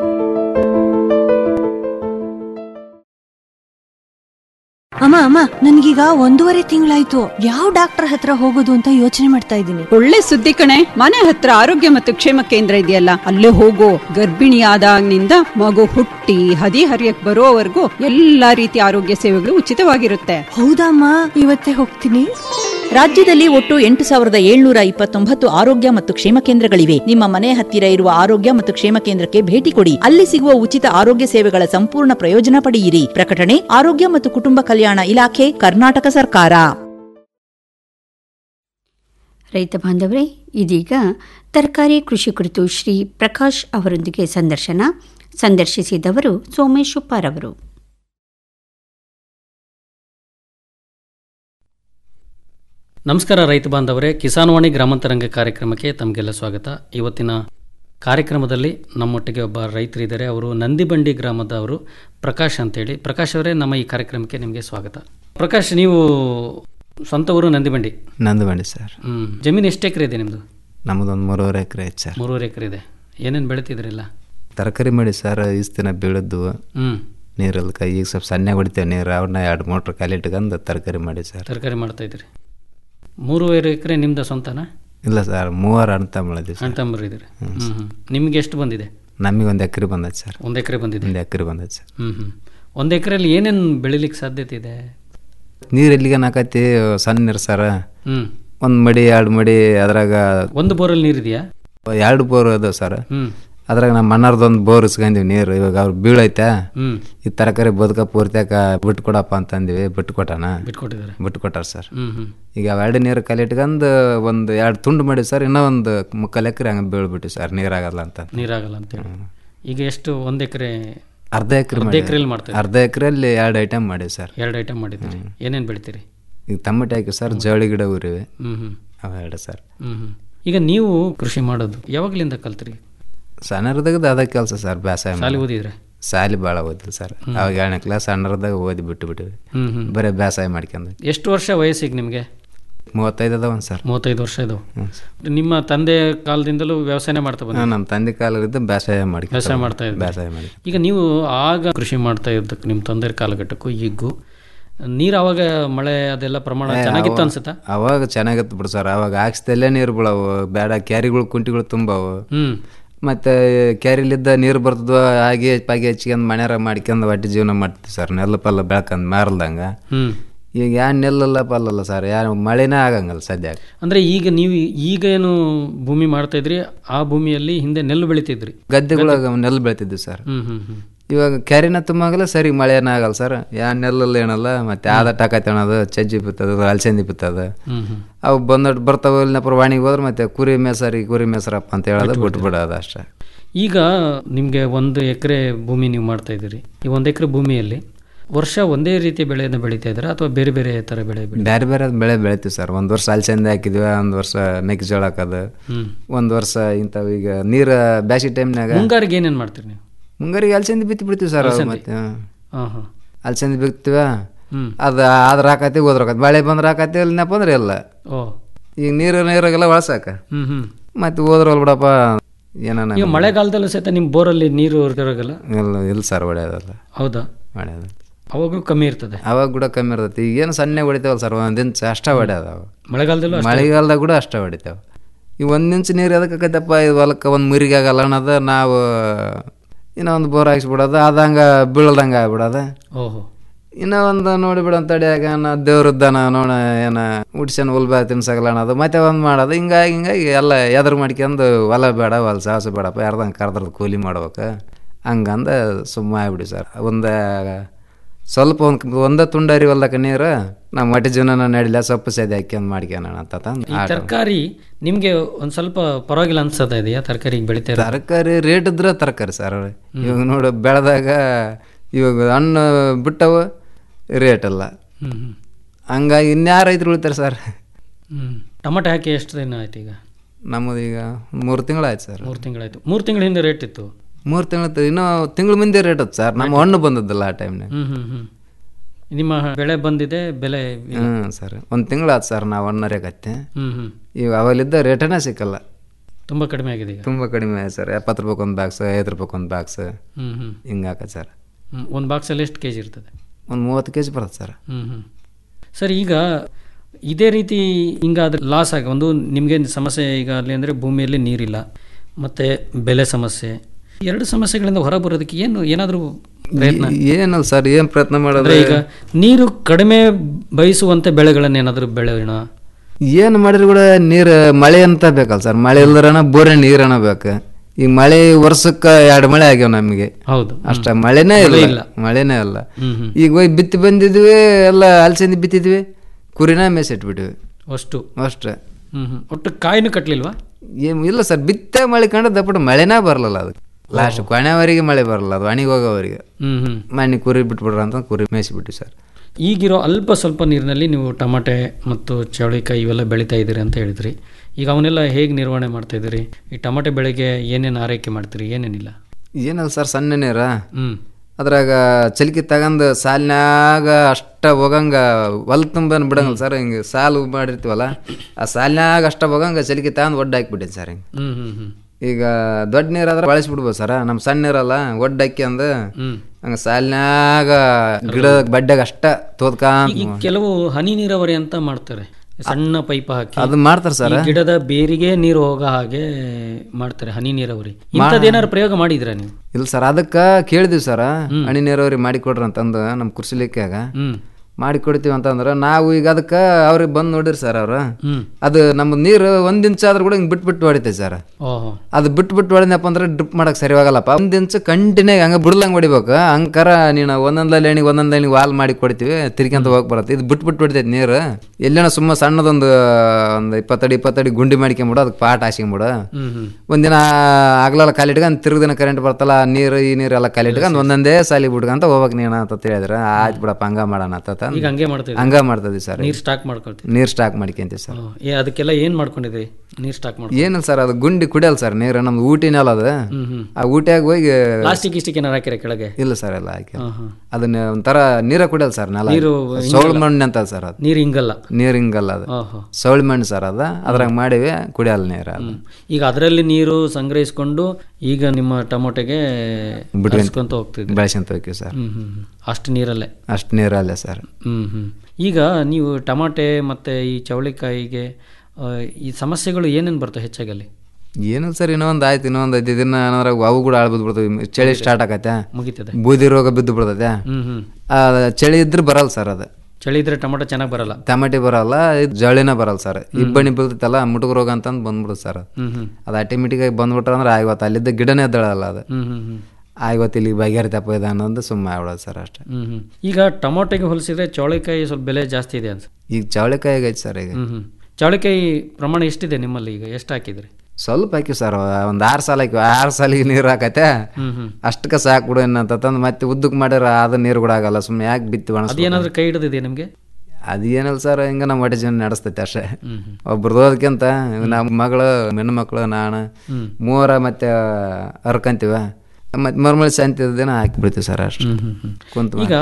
O: ಅಮ್ಮ ಅಮ್ಮ ನನ್ಗೀಗ ಒಂದೂವರೆ ತಿಂಗಳಾಯ್ತು ಯಾವ ಡಾಕ್ಟರ್ ಹತ್ರ ಹೋಗೋದು ಅಂತ ಯೋಚನೆ ಮಾಡ್ತಾ ಇದ್ದೀನಿ
P: ಒಳ್ಳೆ ಸುದ್ದಿ ಕಣೆ ಮನೆ ಹತ್ರ ಆರೋಗ್ಯ ಮತ್ತು ಕ್ಷೇಮ ಕೇಂದ್ರ ಇದೆಯಲ್ಲ ಅಲ್ಲೇ ಹೋಗೋ ಗರ್ಭಿಣಿ ಆದಾಗಿನಿಂದ ಮಗು ಹುಟ್ಟಿ ಹದಿ ಹರಿಯಕ್ ಬರೋವರೆಗೂ ಎಲ್ಲಾ ರೀತಿಯ ಆರೋಗ್ಯ ಸೇವೆಗಳು ಉಚಿತವಾಗಿರುತ್ತೆ
O: ಹೌದಮ್ಮ ಇವತ್ತೇ ಹೋಗ್ತೀನಿ
N: ರಾಜ್ಯದಲ್ಲಿ ಒಟ್ಟು ಎಂಟು ಸಾವಿರದ ಏಳ್ನೂರ ಇಪ್ಪತ್ತೊಂಬತ್ತು ಆರೋಗ್ಯ ಮತ್ತು ಕ್ಷೇಮ ಕೇಂದ್ರಗಳಿವೆ ನಿಮ್ಮ ಮನೆ ಹತ್ತಿರ ಇರುವ ಆರೋಗ್ಯ ಮತ್ತು ಕ್ಷೇಮ ಕೇಂದ್ರಕ್ಕೆ ಭೇಟಿ ಕೊಡಿ ಅಲ್ಲಿ ಸಿಗುವ ಉಚಿತ ಆರೋಗ್ಯ ಸೇವೆಗಳ ಸಂಪೂರ್ಣ ಪ್ರಯೋಜನ ಪಡೆಯಿರಿ ಪ್ರಕಟಣೆ ಆರೋಗ್ಯ ಮತ್ತು ಕುಟುಂಬ ಕಲ್ಯಾಣ ಇಲಾಖೆ ಕರ್ನಾಟಕ ಸರ್ಕಾರ
F: ರೈತ ಬಾಂಧವರೇ ಇದೀಗ ತರಕಾರಿ ಕೃಷಿ ಕುರಿತು ಶ್ರೀ ಪ್ರಕಾಶ್ ಅವರೊಂದಿಗೆ ಸಂದರ್ಶನ ಸಂದರ್ಶಿಸಿದವರು ಸೋಮೇಶ್ ಉಪ್ಪಾರ್ ಅವರು
Q: ನಮಸ್ಕಾರ ರೈತ ಬಾಂಧವರೇ ಕಿಸಾನ್ವಾಣಿ ಗ್ರಾಮಾಂತರಂಗ ಕಾರ್ಯಕ್ರಮಕ್ಕೆ ತಮಗೆಲ್ಲ ಸ್ವಾಗತ ಇವತ್ತಿನ ಕಾರ್ಯಕ್ರಮದಲ್ಲಿ ನಮ್ಮೊಟ್ಟಿಗೆ ಒಬ್ಬ ರೈತರಿದ್ದಾರೆ ಅವರು ನಂದಿಬಂಡಿ ಗ್ರಾಮದವರು ಪ್ರಕಾಶ್ ಅಂತೇಳಿ ಪ್ರಕಾಶ್ ಅವರೇ ನಮ್ಮ ಈ ಕಾರ್ಯಕ್ರಮಕ್ಕೆ ನಿಮಗೆ ಸ್ವಾಗತ ಪ್ರಕಾಶ್ ನೀವು ಸ್ವಂತ ಊರು ನಂದಿಬಂಡಿ
R: ನಂದು ಬಂಡಿ ಸರ್
Q: ಹ್ಞೂ ಜಮೀನು ಎಷ್ಟು ಎಕರೆ ಇದೆ ನಿಮ್ಮದು
R: ನಮ್ಮದೊಂದು ಮೂರುವರೆ ಎಕರೆ ಐತೆ ಸರ್
Q: ಮೂರುವರೆ ಎಕರೆ ಇದೆ ಏನೇನು ಬೆಳಿತಿದ್ರಿಲ್ಲ
R: ತರಕಾರಿ ಮಾಡಿ ಸರ್ ಇಷ್ಟು ದಿನ ಬೀಳದ್ದು
Q: ಹ್ಞೂ
R: ನೀರಲ್ಕ ಈಗ ಸ್ವಲ್ಪ ಸಣ್ಣ ಹೊಡಿತೇವೆ ನೀರು ಅವನ್ನ ಎರಡು ಮೋಟ್ರ್ ಖಾಲಿ ಇಟ್ಕೊಂಡು ತರಕಾರಿ ಮಾಡಿ ಸರ್
Q: ತರಕಾರಿ ಮಾಡ್ತಾ ಇದ್ರಿ ಮೂರುವರೆ ಎಕರೆ ನಿಮ್ದು ಸ್ವಂತನಾ
R: ಇಲ್ಲ ಸರ್ ಮೂವರು ಅಣ್ಣ ತಮ್ಮಳಿದ್ವಿ
Q: ಅಣ್ಣ
R: ಸರ್
Q: ತಮ್ಮರಿದ್ದೀರಿ ಹ್ಞೂ ಹ್ಞೂ ನಿಮ್ಗೆ ಎಷ್ಟು ಬಂದಿದೆ
R: ನಮಗೆ ಒಂದು ಎಕರೆ ಬಂದೈತೆ ಸರ್
Q: ಒಂದು ಎಕರೆ ಬಂದಿದೆ
R: ಒಂದು ಎಕರೆ ಬಂದೈತೆ ಸರ್
Q: ಹ್ಞೂ ಹ್ಞೂ ಒಂದು ಎಕರೆಯಲ್ಲಿ ಏನೇನು ಬೆಳಿಲಿಕ್ಕೆ ಸಾಧ್ಯತೆ ಇದೆ
R: ನೀರು ಎಲ್ಲಿಗೆ ನಾಕತಿ ಸಣ್ಣ ನೀರು ಸರ್
Q: ಹ್ಞೂ
R: ಒಂದು ಮಡಿ ಎರಡು ಮಡಿ ಅದ್ರಾಗ
Q: ಒಂದು ಬೋರಲ್ಲಿ ನೀರಿದೆಯಾ
R: ಎರಡು ಬೋರ್ ಅದಾವ ಸರ್
Q: ಹ್ಮ್.
R: ಅದ್ರಾಗ ನಮ್ಮ ಮಣ್ಣಾರ್ದೊಂದು ಬೋರ್ ಇಸ್ಕೊಂಡಿವಿ ನೀರು ಇವಾಗ ಅವ್ರು ಬೀಳೈತೆ
Q: ಹ್ಮ್.
R: ಈ ತರಕಾರಿ ಬದುಕ ಪೂರ್ತಿಯಾಕ ಬಿಟ್ಟು ಕೊಡಪ್ಪ ಅಂತಂದಿವಿ ಬಿಟ್ಟು ಕೊಟ್ಟಾನ
Q: ಬಿಟ್ಕೊಟ್ಟಿದ್ದಾರೆ.
R: ಬಿಟ್ಟು ಕೊಟ್ಟಾರ ಸರ್
Q: ಹ್ಮ್, ಹ್ಮ್.
R: ಈಗ ಅವೆರಡು ನೀರು ಕಲೆ ಇಟ್ಕೊಂಡು ಒಂದು ಎರಡು ತುಂಡು ಮಾಡಿ ಸರ್ ಇನ್ನೂ ಒಂದು ಮುಕ್ಕಾಲು ಎಕರೆ ಹಂಗೆ ಬೀಳ್ಬಿಟ್ಟು ಸರ್ ನೀರಾಗಲ್ಲ ಅಂತ
Q: ನೀರಾಗಲ್ಲ ಅಂತೇಳಿ ಈಗ ಎಷ್ಟು ಒಂದು ಎಕರೆ
R: ಅರ್ಧ ಎಕರೆ
Q: ಅರ್ಧ ಎಕರೆಯಲ್ಲಿ ಮಾಡ್ತಾರೆ
R: ಅರ್ಧ ಎಕರೆಯಲ್ಲಿ ಎರಡು ಐಟಮ್ ಮಾಡಿ ಸರ್
Q: ಎರಡು ಐಟಮ್ ಮಾಡಿದ್ದೀರಿ ಏನೇನು ಬೆಳಿತೀರಿ
R: ಈಗ ಟಮಟೆ ಹಾಕಿ ಸರ್ ಜವಳಿ ಗಿಡ ಊರಿವೆ
Q: ಹ್ಮ್ ಹ್ಮ್
R: ಅವೆರಡು ಸರ್
Q: ಹ್ಮ್ ಹ್ಮ್ ಈಗ ನೀವು ಕೃಷಿ ಮಾಡೋದು ಯಾವಾಗಲಿಂದ ಕಲ್ತ್ರಿ
R: ಸಣ್ಣರದಾಗ ಅದ ಕೆಲಸ ಸರ್ ಬೇಸಾಯ
Q: ಶಾಲೆ
R: ಮಾಡೋದು.
Q: ಓದಿದ್ರೆ?
R: ಶಾಲೆ ಭಾಳ ಓದಿಲ್ಲ ಸರ್ ಅವಾಗ ಏಳನೇ ಕ್ಲಾಸ್ ಸಣ್ಣರದಾಗ ಓದಿ ಬಿಟ್ಟು ಬಿಟ್ಟಿವಿ
Q: ಹ್ಮ್, ಹ್ಮ್.
R: ಬರೀ ಬೇಸಾಯ ಮಾಡ್ಕೊಂಡು
Q: ಎಷ್ಟು ವರ್ಷ ವಯಸ್ಸಿಗೆ ನಿಮಗೆ
R: ಮೂವತ್ತೈದು ಅದಾವ ಸರ್
Q: ಮೂವತ್ತೈದು ವರ್ಷ ಇದಾವೆ ನಿಮ್ಮ ತಂದೆ ಕಾಲದಿಂದಲೂ ವ್ಯವಸಾಯ ಮಾಡ್ತಾ ಬಂದ
R: ನಮ್ಮ ತಂದೆ ಕಾಲದಿಂದ ಬೇಸಾಯ ಮಾಡಿ
Q: ವ್ಯವಸಾಯ ಮಾಡ್ತಾ ಇದ್ರಿ
R: ಬೇಸಾಯ ಮಾಡಿ
Q: ಈಗ ನೀವು ಆಗ ಕೃಷಿ ಮಾಡ್ತಾ ಇದ್ದಕ್ಕೆ ನಿಮ್ಮ ತಂದೆ ಕಾಲಘಟ್ಟಕ್ಕೂ ಈಗೂ ನೀರು ಅವಾಗ ಮಳೆ ಅದೆಲ್ಲ ಪ್ರಮಾಣ
R: ಏ,
Q: ಚೆನ್ನಾಗಿತ್ತು
R: ಅವಾಗ-
Q: ಅನ್ಸುತ್ತಾ
R: ಅವಾಗ ಚೆನ್ನಾಗಿತ್ತು ಬಿಡು ಸರ್ ಅವಾಗ ಹಾಕ್ಸ್ದಲ್ಲೇ ನೀರು ಬೀಳವು ಬೇಡ ಕ್ಯಾರಿಗಳು ಕುಂಟಿಗಳು ತುಂಬವು
Q: ಹ್ಮ್.
R: ಮತ್ತೆ ಕ್ಯಾರಿಲಿದ್ದ ನೀರು ಬರ್ತದ್ವ ಹಾಗೆ ಪಾಗೆ ಹಚ್ಕೊಂಡ್ ಮನ್ಯಾರ ಮಾಡ್ಕೊಂಡು ಒಟ್ಟಿ ಜೀವನ ಮಾಡ್ತೀವಿ ಸರ್ ನೆಲ್ಲ ಪಲ್ಲ ಬೆಳ್ಕೊಂಡ್ ಮಾರಲ್ದಂಗ
Q: ಹ್ಮ್.
R: ಈಗ ಯಾ ನೆಲ್ಲಲ್ಲ ಪಲ್ಲಲ್ಲ ಸರ್ ಯಾ ಮಳೆನೇ ಆಗಂಗಲ್ಲ ಸದ್ಯ
Q: ಅಂದ್ರೆ ಈಗ ನೀವು ಈಗ ಏನು ಭೂಮಿ ಮಾಡ್ತಾ ಇದ್ರಿ ಆ ಭೂಮಿಯಲ್ಲಿ ಹಿಂದೆ ನೆಲ್ಲು ಬೆಳಿತಿದ್ರಿ
R: ಗದ್ದೆಗಳಾಗ ನೆಲ್ಲು ಬೆಳಿತಿದ್ವಿ ಸರ್
Q: ಹ್ಮ್ ಹ್ಮ್ ಹ್ಮ್
R: ಇವಾಗ ಕ್ಯಾರಿನ ತುಂಬಾಗಲ್ಲ ಸರಿ ಮಳೆನ ಆಗಲ್ಲ ಸರ್ ಯಾ ನೆಲ್ಲಲ್ಲ ಏನಲ್ಲ ಮತ್ತೆ ಆದ ಟಾಕತ್ತೆ ಅನ್ನೋದು ಚಜ್ಜಿ ಬಿತ್ತದ ಅಲಸಂದಿ ಬಿತ್ತದ
Q: ಹ್ಮ್ ಹ್ಮ್.
R: ಅವು ಬಂದಟ್ಟು ಬರ್ತಾವ ಇಲ್ಲಿ ವಾಣಿಗೆ ಹೋದ್ರೆ ಮತ್ತೆ ಕುರಿ ಮೇಸರಿ ಕುರಿ ಮೇಸರಪ್ಪ ಅಂತ ಹೇಳೋದು ಬಿಟ್ಟು ಬಿಡೋದು ಅಷ್ಟೇ
Q: ಈಗ ನಿಮಗೆ ಒಂದು ಎಕರೆ ಭೂಮಿ ನೀವು ಮಾಡ್ತಾ ಇದ್ದೀರಿ ಈ ಒಂದು ಎಕರೆ ಭೂಮಿಯಲ್ಲಿ ವರ್ಷ ಒಂದೇ ರೀತಿಯ ಬೆಳೆಯನ್ನು ಬೆಳೀತಾ ಇದ್ದೀರಾ ಅಥವಾ ಬೇರೆ ಬೇರೆ ಥರ ಬೆಳೆ ಬೆಳಿ
R: ಬೇರೆ ಬೇರೆ ಬೆಳೆ ಬೆಳಿತೀವಿ ಸರ್ ಒಂದು ವರ್ಷ ಅಲಸಂದಿ ಹಾಕಿದ್ವಿ ಒಂದು ವರ್ಷ ಮೆಕ್ಕೆಜೋಳ ಹಾಕೋದು
Q: ಹ್ಮ್.
R: ಒಂದು ವರ್ಷ ಇಂಥವು ಈಗ ನೀರು ಬ್ಯಾಸಿ ಟೈಮ್ನಾಗ
Q: ಮುಂಗಾರಿಗೆ ಏನೇನು ಮಾಡ್ತೀರಿ ನೀವು
R: ಮುಂಗಾರಿಗೆ ಅಲಸಂದಿ ಬಿತ್ತಿ ಬಿಡ್ತೀವಿ ಸರ್
Q: ಅಲಸಂದಿ?
R: ಮತ್ತೆ
Q: ಹಾ, ಹಾ.
R: ಅಲಸಂದಿ ಬಿತ್ತೀವ
Q: ಹ್ಮ್.
R: ಅದು ಆದ್ರೆ ಹಾಕತಿ ಹೋದ್ರ ಹಾಕತಿ ಮಳೆ ಬಂದ್ರೆ ಹಾಕತಿ ಇಲ್ಲನಪ್ಪ ಅಂದ್ರೆ ಇಲ್ಲ
Q: ಓ
R: ಈಗ ನೀರು ನೀರಾಗೆಲ್ಲ ಒಳಸಾಕ
Q: ಹ್ಮ್ ಹ್ಮ್
R: ಮತ್ತೆ ಹೋದ್ರಲ್ಲ ಬಿಡಪ್ಪ ಏನಾನ
Q: ಈಗ ಮಳೆಗಾಲದಲ್ಲೂ ಸಹಿತ ನಿಮ್ಮ ಬೋರಲ್ಲಿ ನೀರು ಇರೋಗಲ್ಲ
R: ಇಲ್ಲ ಇಲ್ಲ ಸರ್ ಹೊಡೆಯೋದಲ್ಲ
Q: ಹೌದಾ
R: ಹೊಡೆಯೋದು
Q: ಅವಾಗೂ ಕಮ್ಮಿ ಇರ್ತದೆ
R: ಅವಾಗ ಕೂಡ ಕಮ್ಮಿ ಇರ್ತೈತಿ ಈಗ ಏನು ಸಣ್ಣ ಹೊಡಿತಾವಲ್ಲ ಸರ್ ಒಂದು ಇಂಚ್ ಅಷ್ಟ ಹೊಡ್ಯಾದವ
Q: ಮಳೆಗಾಲದಲ್ಲೂ ಅಷ್ಟೇ?
R: ಮಳೆಗಾಲದಾಗ ಕೂಡ ಅಷ್ಟ ಹೊಡಿತಾವ ಈ ಒಂದು ಇಂಚ್ ನೀರು ಎದಕ್ಕೆ ಆಕೈತಪ್ಪ ಇದು ಹೊಲಕ್ಕೆ ಒಂದು ಮುರಿಗೆ ಆಗಲ್ಲ ಅನ್ನೋದು ನಾವು ಇನ್ನೂ ಒಂದು ಬೋರ್ ಹಾಕ್ಸ್ಬಿಡೋದು ಅದಂಗೆ ಬೀಳದಂಗೆ ಆಗ್ಬಿಡೋದು
Q: ಓಹೋ
R: ಇನ್ನೂ ಒಂದು ನೋಡಿ ಬಿಡು ಅಂತ ತಡಿಯಾಗ ನಾ ದೇವ್ರದ್ದಾನ ನೋಡ ಏನ ಉಡ್ಸನ್ ಹುಲ್ಬಾ ತಿನ್ಸಾಗಲ್ಲ ಅನ್ನೋದು ಮತ್ತೆ ಒಂದು ಮಾಡೋದು ಹಿಂಗಾಗಿ ಹಿಂಗಾಗಿ ಎಲ್ಲ ಎದುರು ಮಾಡ್ಕೊಂಡು ಹೊಲ ಬೇಡ ಹೊಲ ಸಾಹಸ ಬೇಡಪ್ಪ ಯಾರ್ದಂಗೆ ಕರ್ದ್ರದ್ದು ಕೂಲಿ ಮಾಡ್ಬೇಕು ಹಂಗಂದ ಸುಮ್ಮ ಆಗ್ಬಿಡಿ ಸರ್ ಒಂದು ಸ್ವಲ್ಪ ಒಂದು ಒಂದೇ ತುಂಡರಿ ಹೊಲ್ದಕ್ಕೆ ನೀರು ನಮ್ಮ ಹೊಟ್ಟೆ ಜೀವನ ನಡಿಲ್ಲ ಸೊಪ್ಪು ಸದಿ ಹಾಕ್ಯಂದು ಮಾಡ್ಕ್ಯಾನ ಅಂತ ತಂದು
Q: ಈ ತರಕಾರಿ ನಿಮ್ಗೆ ಒಂದ್ ಸ್ವಲ್ಪ ಪರವಾಗಿಲ್ಲ ಅನ್ಸತಾ ಇದೆಯಾ ತರಕಾರಿ ಬೆಳಿತಾ ಇರೋದು?
R: ತರಕಾರಿ ರೇಟ್ ಇದ್ರೆ ತರಕಾರಿ ಸರ್ ಇವಾಗ ನೋಡು ಬೆಳೆದಾಗ ಇವಾಗ ಹಣ್ಣು ಬಿಟ್ಟವು ರೇಟ್ ಅಲ್ಲ
Q: ಹ್ಮ್ ಹ್ಮ್.
R: ಹಂಗಾಗಿ ಇನ್ಯಾರು ರೈತರು ಉಳಿತಾರೆ ಸರ್
Q: ಹ್ಮ್ ಟೊಮಟೊ ಹಾಕಿ ಎಷ್ಟು ದಿನ ಆಯ್ತು ಈಗ
R: ನಮ್ಮದು ಈಗ ಮೂರು ತಿಂಗಳಾಯ್ತು ಸರ್
Q: ಮೂರು ತಿಂಗಳಾಯ್ತು ಮೂರು ತಿಂಗಳ ಹಿಂದೆ ರೇಟ್ ಇತ್ತು
R: ಮೂರು ತಿಂಗಳು ಇನ್ನೂ ತಿಂಗಳ ಮುಂದೆ ರೇಟ್ ಹತ್ತು ಸರ್ ನಮ್ಮ ಹಣ್ಣು ಬಂದದ್ದಲ್ಲ ಆ ಟೈಮ್ನಾಗ
Q: ಹ್ಮ್ ಹ್ಮ್ ಹ್ಮ್ ನಿಮ್ಮ ಬೆಳೆ ಬಂದಿದೆ ಬೆಲೆ ಇಲ್ಲ.
R: ಹ್ಞೂ ಸರ್ ಒಂದು ತಿಂಗಳು ಆಯ್ತು ಸರ್ ನಾವು ಹಣ್ಣು ಹರಿಯಕತ್ತೆ
Q: ಹ್ಮ್ ಹ್ಮ್
R: ಈಗ ಅವಲ್ಲಿದ್ದ ರೇಟನೇ ಸಿಕ್ಕಲ್ಲ
Q: ತುಂಬಾ ಕಡಿಮೆ ಆಗಿದೆ ಈಗ
R: ತುಂಬ ಕಡಿಮೆ ಆಯ್ತು ಸರ್ ಎಪ್ಪತ್ತು ರೂಪಾಯಿ ಒಂದು ಬಾಕ್ಸ್ ಐದು ರೂಪಾಯಿ ಒಂದು ಬಾಕ್ಸ್
Q: ಹ್ಮ್ ಹ್ಮ್
R: ಹಿಂಗೆ ಹಾಕತ್ತೆ ಸರ್
Q: ಹ್ಮ್ ಒಂದು ಬಾಕ್ಸಲ್ಲಿ ಎಷ್ಟು ಕೆ ಜಿ ಇರ್ತದೆ
R: ಒಂದು ಮೂವತ್ತು ಕೆ ಜಿ ಬರುತ್ತೆ ಸರ್
Q: ಹ್ಮ್ ಹ್ಮ್ ಸರ್ ಈಗ ಇದೇ ರೀತಿ ಹಿಂಗಾದ್ರೆ ಲಾಸ್ ಆಗಿ ಒಂದು ನಿಮಗೆ ಸಮಸ್ಯೆ ಈಗ ಅಲ್ಲಿ ಅಂದರೆ ಭೂಮಿಯಲ್ಲಿ ನೀರಿಲ್ಲ ಮತ್ತು ಬೆಲೆ ಸಮಸ್ಯೆ ಎರಡು ಸಮಸ್ಯೆಗಳಿಂದ ಹೊರ ಬರೋದಕ್ಕೆ ಏನು ಏನಾದರೂ ಪ್ರಯತ್ನ
R: ಏನಲ್ಲ ಸರ್ ಏನು ಪ್ರಯತ್ನ
Q: ಅಂದ್ರೆ
R: ಮಾಡೋದು
Q: ಈಗ ನೀರು ಕಡಿಮೆ ಬಯಸುವಂತೆ ಬೆಳೆಗಳನ್ನು ಏನಾದರೂ ಬೆಳೆಯೋಣ
R: ಏನು ಮಾಡಿದ್ರು ಕೂಡ ನೀರು ಮಳೆ ಅಂತ ಬೇಕಲ್ಲ ಸರ್ ಮಳೆ ಇಲ್ದರನ ಬೋರೆ ನೀರನ ಬೇಕು ಈಗ ಮಳೆ ವರ್ಷಕ್ಕೆ ಎರಡು ಮಳೆ ಆಗ್ಯಾವ ನಮಗೆ
Q: ಹೌದು
R: ಅಷ್ಟ ಮಳೆನೇ
Q: ಮಳೆ
R: ಇಲ್ಲ
Q: ಇಲ್ಲ.
R: ಮಳೆನೇ ಇಲ್ಲ
Q: ಹ್ಮ್ ಹ್ಮ್.
R: ಈಗ ಹೋಗಿ ಬಿತ್ತಿ ಬಂದಿದ್ವಿ ಎಲ್ಲ ಅಲಸಂದಿ ಬಿತ್ತಿದ್ವಿ ಕುರಿನ ಮೇಸಿಟ್ಬಿಟ್ವಿ
Q: ಅಷ್ಟು
R: ಅಷ್ಟೇ
Q: ಹ್ಮ್ ಹ್ಮ್ ಒಟ್ಟು ಕಾಯಿನೂ ಕಟ್ಟಲಿಲ್ವಾ
R: ಏನು ಇಲ್ಲ ಸರ್ ಬಿತ್ತೆ ಮಳೆ ಕಂಡು ದಪ್ಪಟ್ಟು ಮಳೆನೇ ಬರಲಿಲ್ಲ ಅದಕ್ಕೆ ಲಾಸ್ಟ್ ಕೊನೆವರೆಗೆ ಮಳೆ ಬರಲ್ಲ ಅದು ಹಣಿಗೆ ಹೋಗೋವರೆಗೆ
Q: ಹ್ಮ್ ಹ್ಮ್
R: ಮನೆ ಕುರಿ ಬಿಟ್ಬಿಡ್ರ ಅಂತ ಕುರಿ ಮೇಯಿಸಿಬಿಟ್ವಿ ಸರ್
Q: ಈಗಿರೋ ಅಲ್ಪ ಸ್ವಲ್ಪ ನೀರಿನಲ್ಲಿ ನೀವು ಟಮಾಟೆ ಮತ್ತು ಚೌಳಿಕಾಯಿ ಇವೆಲ್ಲ ಬೆಳೀತಾ ಇದ್ದೀರಿ ಅಂತ ಹೇಳಿದ್ರಿ ಈಗ ಅವನ್ನೆಲ್ಲ ಹೇಗೆ ನಿರ್ವಹಣೆ ಮಾಡ್ತಾ ಇದ್ದೀರಿ ಈ ಟಮಾಟೆ ಬೆಳೆಗೆ ಏನೇನು ಆರೈಕೆ ಮಾಡ್ತೀರಿ ಏನೇನಿಲ್ಲ
R: ಏನಲ್ಲ ಸರ್ ಸಣ್ಣ ನೀರ
Q: ಹ್ಮ್
R: ಅದ್ರಾಗ ಚಲಿಕೆ ತಗಂದು ಸಾಲಿನಾಗ ಅಷ್ಟ ಹೋಗಂಗ ಹೊಲ್ ತುಂಬನ್ ಬಿಡಂಗಲ್ಲ ಸರ್ ಹಿಂಗೆ ಸಾಲು ಮಾಡಿರ್ತೀವಲ್ಲ ಆ ಸಾಲಿನಾಗ ಅಷ್ಟ ಹೋಗಂಗ ಚಲಿಕೆ ತಗಂದು ಒಡ್ಡು ಹಾಕ್ಬಿಟ್ಟಿನಿ ಸರ್ ಹಿಂಗೆ
Q: ಹ್ಮ್ ಹ್ಮ್ ಹ್ಮ್
R: ಈಗ ದೊಡ್ಡ ನೀರಾದ್ರೆ ಬಳಸ್ಬಿಡ್ಬೋದು ಸರ್ ನಮ್ಮ ಸಣ್ಣ ನೀರಲ್ಲ ಒಡ್ಡು ಹಾಕಿ ಅಂದು
Q: ಹ್ಮ್.
R: ಹಂಗ ಸಾಲಿನಾಗ ಗಿಡ ಬಡ್ಡೆಗೆ ಅಷ್ಟ ತೋದ್ಕಾಂತ
Q: ಈ ಕೆಲವು ಹನಿ ನೀರಾವರಿ ಅಂತ ಮಾಡ್ತಾರೆ ಸಣ್ಣ ಪೈಪ್ ಹಾಕಿ
R: ಅದು ಮಾಡ್ತಾರೆ ಸರ್.
Q: ಈ ಗಿಡದ ಬೇರಿಗೆ ನೀರು ಹೋಗೋ ಹಾಗೆ ಮಾಡ್ತಾರೆ ಹನಿ ನೀರಾವರಿ ಇಂಥದ್ದೇನಾದ್ರು ಪ್ರಯೋಗ ಮಾಡಿದ್ರಾ ನೀವು
R: ಇಲ್ಲ ಸರ್ ಅದಕ್ಕೆ ಕೇಳಿದ್ವಿ ಸರ್ ಹನಿ ನೀರಾವರಿ ಮಾಡಿ ಕೊಡ್ರಿ ಅಂತಂದು ನಮ್ಮ ಕೃಷಿ ಲೆಕ್ಕಾಗ
Q: ಹ್ಮ್
R: ಮಾಡಿ ಕೊಡ್ತೀವಿ ಅಂತಂದ್ರೆ ನಾವು ಈಗ ಅದಕ್ಕೆ ಅವ್ರಿಗೆ ಬಂದು ನೋಡಿರಿ ಸರ್ ಅವ್ರು
Q: ಹ್ಮ್.
R: ಅದು ನಮ್ಮ ನೀರು ಒಂದ್ ಇಂಚ್ ಆದ್ರೂ ಕೂಡ ಹಿಂಗೆ ಬಿಟ್ಬಿಟ್ಟು ಹೊಡಿತೈತೆ ಸರ್
Q: ಓಹೋ
R: ಅದು ಬಿಟ್ಟು ಬಿಟ್ಟು ಹೊಡೆದಪ್ಪ ಅಂದ್ರೆ ಡ್ರಿಪ್ ಮಾಡಕ್ ಸರಿ ಆಗಲ್ಲಪ್ಪ ಒಂದ್ ಇಂಚ್ ಕಂಟಿನ್ಯೂ ಹಂಗ ಬಿಡ್ಲಂಗ್ ಹೊಡಿಬೇಕು ಹಂಗಾರ ನೀನು ಒಂದೊಂದ್ ಲೈನಿಗೆ ಒಂದೊಂದ್ ಲೈನಿಗೆ ವಾಲ್ ಮಾಡಿ ಕೊಡ್ತೀವಿ ತಿರ್ಕೊಂತ ಹೋಗಿ ಬರುತ್ತೆ ಇದು ಬಿಟ್ಟು ಬಿಟ್ಟು ಹೊಡಿತೈತೆ ನೀರು ಎಲ್ಲೇನೋ ಸುಮ್ಮ ಸಣ್ಣದೊಂದು ಒಂದು ಇಪ್ಪತ್ತಡಿ ಇಪ್ಪತ್ತಡಿ ಗುಂಡಿ ಮಾಡ್ಕೊಂಬಿಡು ಅದಕ್ಕೆ ಪಾಟ್ ಹಾಸ್ಕೊಂಬಿಡು
Q: ಹ್ಮ್ ಹ್ಮ್
R: ಒಂದಿನ ಆಗ್ಲಲ್ಲ ಕಾಲಿಟ್ಕೊಂಡು ತಿರುಗ ದಿನ ಕರೆಂಟ್ ಬರ್ತಲ್ಲ ಆ ನೀರು ಈ ನೀರು ಎಲ್ಲ ಕಾಲಿಟ್ಕೊಂಡು ಒಂದೊಂದೇ ಸಾಲಿ ಬಿಡ್ಕಂತ ಹೋಗ್ಬೇಕು ನೀನು ಅಂತ ಹೇಳಿದ್ರೆ ಆಯ್ತು ಬಿಡಪ್ಪ ಹಂಗ ಮಾಡೋಣ ಅಂತ
Q: ಈಗ ಹಂಗೆ ಮಾಡ್ತಿದ್ದೀರಿ?
R: ಹಂಗ ಮಾಡ್ತದ್ವಿ ಸರ್
Q: ನೀರ್ ಸ್ಟಾಕ್ ಮಾಡ್ಕೊಳ್ತೀವಿ
R: ನೀರು ಸ್ಟಾಕ್ ಮಾಡ್ಕೊಂತೀವಿ ಸರ್
Q: ಏ ಅದಕ್ಕೆಲ್ಲ ಏನ್ ಮಾಡ್ಕೊಂಡಿದ್ರಿ ನೀರ್ ಸ್ಟಾಕ್ ಮಾಡ್ಕೊಂಡು
R: ಏನಿಲ್ಲ ಸರ್ ಅದು ಗುಂಡಿ ಕುಡಿಯಲ್ಲ ಸರ್ ನೀರು ನಮ್ದು ಊಟಿನೆಲ್ಲ ಅದು
Q: ಹ್ಮ್ ಹ್ಮ್
R: ಆ ಊಟಿಯಾಗ ಹೋಗಿ
Q: ಪ್ಲಾಸ್ಟಿಕ್ ಇಸ್ಟಿಕ್ ಏನಾರು ಹಾಕಿರ ಕೆಳಗೆ
R: ಇಲ್ಲ ಸರ್ ಎಲ್ಲ ಹಾಕಿ
Q: ಹಾ, ಹಾ.
R: ಅದನ್ನ ಒಂಥರ ನೀರ ಕುಡಿಯಲ್ಲ ಸರ್ ನೆಲ
Q: ನೀರು
R: ಸೌಳು
Q: ಹಿಂಗಲ್ಲ.
R: ಮಣ್ಣು ಅಂತ ಸರ್ ಅದು
Q: ನೀರು ಹಿಂಗಲ್ಲ
R: ನೀರು ಹಿಂಗಲ್ಲ ಅದು
Q: ಓಹೋ.
R: ಸೌಳು ಮಣ್ಣು ಸರ್ ಅದ ಅದ್ರಾಗ ಮಾಡಿವಿ ಕುಡಿಯಲ್ಲ ನೀರು ಅದು
Q: ಈಗ ಅದರಲ್ಲಿ ನೀರು ಸಂಗ್ರಹಿಸ್ಕೊಂಡು ಈಗ ನಿಮ್ಮ ಟೊಮೊಟೊಗೆ ಬಳಸ್ಕೊಂತ ಹೋಗ್ತಿದ್ರಿ
R: ಬೆಳೆಸ್ಕೊಂತ ಹೋಗ್ತೀವಿ ಸರ್
Q: ಹ್ಮ್ ಹ್ಮ್ ಹ್ಮ್. ಅಷ್ಟು ನೀರಲ್ಲೇ
R: ಅಷ್ಟು ನೀರಲ್ಲೇ ಸರ್
Q: ಹ್ಮ್ ಹ್ಮ್ ಈಗ ನೀವು ಟಮಾಟೆ ಮತ್ತೆ ಈ ಚವಳಿಕಾಯಿಗೆ ಆ, ಈ ಸಮಸ್ಯೆಗಳು ಏನೇನು ಬರ್ತವೆ ಹೆಚ್ಚಾಗಿ ಅಲ್ಲಿ
R: ಏನಿಲ್ಲ ಸರ್ ಇನ್ನೊಂದು ಆಯ್ತು ಇನ್ನೊಂದು ಐದು ದಿನ ಏನಾರ ಅವು ಕೂಡ ಆಳ್ಬೋದು ಬಿಡ್ತವೆ ಚಳಿ ಸ್ಟಾರ್ಟ್ ಆಗತ್ತೆ
Q: ಮುಗಿತದೆ
R: ಬೂದಿ ರೋಗ ಬಿದ್ದು ಬಿಡ್ತದೆ
Q: ಹ್ಮ್ ಹ್ಮ್
R: ಆ, ಚಳಿ ಇದ್ರೆ ಬರಲ್ಲ ಸರ್ ಅದು
Q: ಚಳಿ ಇದ್ರೆ ಟೊಮೊಟೊ ಚೆನ್ನಾಗಿ ಬರಲ್ಲ
R: ಟಮಾಟಿ ಬರಲ್ಲ ಇದು ಜಳಿನ ಬರಲ್ಲ ಸರ್ ಇಬ್ಬಣಿ ಬೀಳ್ತೈತಲ್ಲ ಮುಟುಕ ರೋಗ ಅಂತಂದು ಬಂದ್ಬಿಡುತ್ತೆ ಸರ್ ಅದು
Q: ಹ್ಮ್ ಹ್ಮ್
R: ಅದು ಆಟೋಮೆಟಿಕ್ ಆಗಿ ಬಂದ್ಬಿಟ್ರೆ ಅಂದ್ರೆ ಇವತ್ತು ಅಲ್ಲಿದ್ದ ಗಿಡನೇ ಎದ್ದಳಲ್ಲ ಅದು
Q: ಹ್ಮ್ ಹ್ಮ್ ಹ್ಮ್
R: ಆ ಇವತ್ತು ಇಲ್ಲಿ ಬಗೆಹರಿತಪ್ಪ ಇದೆ ಅನ್ನೋದು ಸುಮ್ಮನೆ ಆಗ್ಬಿಡೋದು ಸರ್ ಅಷ್ಟೇ
Q: ಹ್ಮ್ ಹ್ಮ್ ಈಗ ಟೊಮೊಟೊಗೆ ಹೋಲಿಸಿದ್ರೆ ಚೌಳಿಕಾಯಿ ಸ್ವಲ್ಪ ಬೆಲೆ ಜಾಸ್ತಿ ಇದೆ ಅನ್ಸ
R: ಈಗ ಚವಳಿಕಾಯಿ ಆಗೈತೆ ಸರ್ ಈಗ
Q: ಹ್ಮ್ ಹ್ಮ್ ಚೌಳಿಕಾಯಿ ಪ್ರಮಾಣ ಎಷ್ಟಿದೆ ನಿಮ್ಮಲ್ಲಿ ಈಗ ಎಷ್ಟು ಹಾಕಿದ್ರಿ
R: ಸ್ವಲ್ಪ ಹಾಕಿ ಸರ್ ಒಂದು ಆರು ಸಾಲ ಹಾಕಿ ಆರು ಸಾಲಿಗೆ ನೀರು ಹಾಕತ್ತೆ
Q: ಹ್ಮ್ ಹ್ಮ್
R: ಅಷ್ಟಕ್ಕೆ ಸಾಕು ಬಿಡು ಏನಂತಂದು ಮತ್ತೆ ಉದ್ದಕ್ಕೆ ಮಾಡಿರ ಅದು ನೀರು ಕೂಡ ಆಗಲ್ಲ ಸುಮ್ಮನೆ ಯಾಕೆ ಬಿತ್ತಿ ಒಣಸ್
Q: ಅದೇನಾದ್ರೂ ಕೈ ಹಿಡಿದಿದೆ ನಿಮಗೆ
R: ಅದು ಏನಲ್ಲ ಸರ್ ಹಿಂಗೆ ನಮ್ಮ ಹೊಟ್ಟೆ ಜೀವನ ನಡೆಸ್ತೈತೆ ಅಷ್ಟೇ
Q: ಹ್ಮ್ ಹ್ಮ್.
R: ಒಬ್ರದ್ದು ಅದಕ್ಕಿಂತ ನಮ್ಮ ಮಗಳು ಹೆಣ್ಣು ಮಕ್ಕಳು ನಾನು
Q: ಹ್ಮ್.
R: ಮೂವರ ಮತ್ತೆ ಹರ್ಕಂತೀವ ಮತ್ತೆ ಮರ್ಮಳಿ ಶಾಂತಿ ದಿನ ಹಾಕಿಬಿಡ್ತೀವಿ ಸರ್ ಅಷ್ಟು
Q: ಹ್ಮ್ ಹ್ಮ್ ಹ್ಮ್.
R: ಕುಂತು
Q: ಈಗ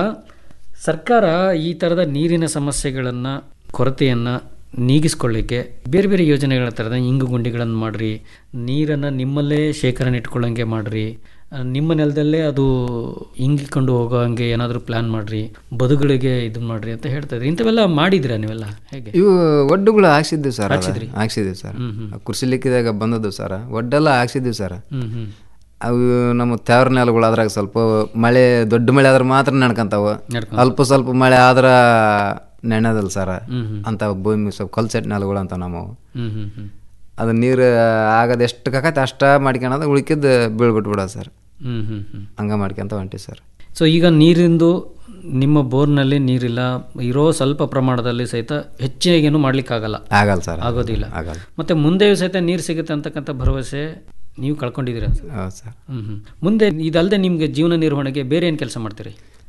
Q: ಸರ್ಕಾರ ಈ ಥರದ ನೀರಿನ ಸಮಸ್ಯೆಗಳನ್ನು ಕೊರತೆಯನ್ನು ನೀಗಿಸ್ಕೊಳ್ಳಿಕ್ಕೆ ಬೇರೆ ಬೇರೆ ಯೋಜನೆಗಳ ಥರದ ಇಂಗು ಗುಂಡಿಗಳನ್ನು ಮಾಡ್ರಿ ನೀರನ್ನು ನಿಮ್ಮಲ್ಲೇ ಶೇಖರಣೆ ಇಟ್ಕೊಳ್ಳೋಂಗೆ ಮಾಡ್ರಿ ಆ, ನಿಮ್ಮ ನೆಲದಲ್ಲೇ ಅದು ಇಂಗಿಕೊಂಡು ಹೋಗೋ ಹಂಗೆ ಏನಾದರೂ ಪ್ಲ್ಯಾನ್ ಮಾಡ್ರಿ ಬದುಗಳಿಗೆ ಇದನ್ನ ಮಾಡ್ರಿ ಅಂತ ಹೇಳ್ತಾ ಇದ್ರಿ ಇಂಥವೆಲ್ಲ ಮಾಡಿದ್ರಾ ನೀವೆಲ್ಲ ಹೇಗೆ
R: ಇವು ಒಡ್ಡುಗಳು ಹಾಕ್ಸಿದ್ವಿ ಸರ್ ಅದು.
Q: ಹಾಕ್ಸಿದ್ರಿ?
R: ಹಾಕ್ಸಿದ್ವಿ ಸರ್
Q: ಹ್ಮ್, ಹ್ಮ್.
R: ಕೃಷಿ ಲಿಕ್ಕಿದಾಗ ಬಂದದ್ದು ಸರ್ ಒಡ್ಡೆಲ್ಲ ಹಾಕ್ಸಿದ್ವಿ ಸರ್
Q: ಹ್ಮ್ ಹ್ಮ್
R: ಅವು ನಮ್ಮ ತೇವ್ರ ನೆಲಗಳು ಅದ್ರಾಗ ಸ್ವಲ್ಪ ಮಳೆ ದೊಡ್ಡ ಮಳೆ ಆದ್ರೆ ಮಾತ್ರ ನಡ್ಕಂತಾವ
Q: ನಡ್ಕೊಂತಾವ.
R: ಅಲ್ಪ ಸ್ವಲ್ಪ ಮಳೆ ಆದ್ರ ನೆನೆದಲ್ಲ ಸರ್
Q: ಹ್ಮ್, ಹ್ಮ್.
R: ಅಂತ ಭೂಮಿ ಸ್ವಲ್ಪ ಕಲ್ಸೆಟ್ ನೆಲಗಳು ಅಂತ ನಮ್ಮವು
Q: ಹ್ಮ್ ಹ್ಮ್ ಹ್ಮ್
R: ಅದು ನೀರು ಆಗದ ಎಷ್ಟು ಕಾಕತ್ತೆ ಅಷ್ಟ ಮಾಡ್ಕೊಳೋದು ಉಳ್ಕಿದ್ದು ಬೀಳ್ಬಿಟ್ಬಿಡೋದು ಸರ್
Q: ಹ್ಮ್ ಹ್ಮ್ ಹ್ಮ್
R: ಹಂಗ ಮಾಡ್ಕೊಂತ ಹೊಂಟಿ ಸರ್
Q: ಸೊ ಈಗ ನೀರಿಂದು ನಿಮ್ಮ ಬೋರ್ನಲ್ಲಿ ನೀರಿಲ್ಲ ಇರೋ ಸ್ವಲ್ಪ ಪ್ರಮಾಣದಲ್ಲಿ ಸಹಿತ ಹೆಚ್ಚಿಗೇನು ಮಾಡ್ಲಿಕ್ಕಾಗಲ್ಲ
R: ಆಗಲ್ಲ ಸರ್
Q: ಆಗೋದಿಲ್ಲ
R: ಆಗಲ್ಲ
Q: ಮತ್ತೆ ಮುಂದೆಯೂ ಸಹಿತ ನೀರು ಸಿಗುತ್ತೆ ಅಂತಕ್ಕಂಥ ಭರವಸೆ ನೀವು ಕಳ್ಕೊಂಡಿದ್ದೀರ
R: ಹೌದು ಸರ್
Q: ಹ್ಮ್ ಹ್ಮ್ ಮುಂದೆ ಇದಲ್ಲದೆ ನಿಮಗೆ ಜೀವನ ನಿರ್ವಹಣೆಗೆ ಬೇರೆ ಏನು ಕೆಲಸ ಮಾಡ್ತೀರಿ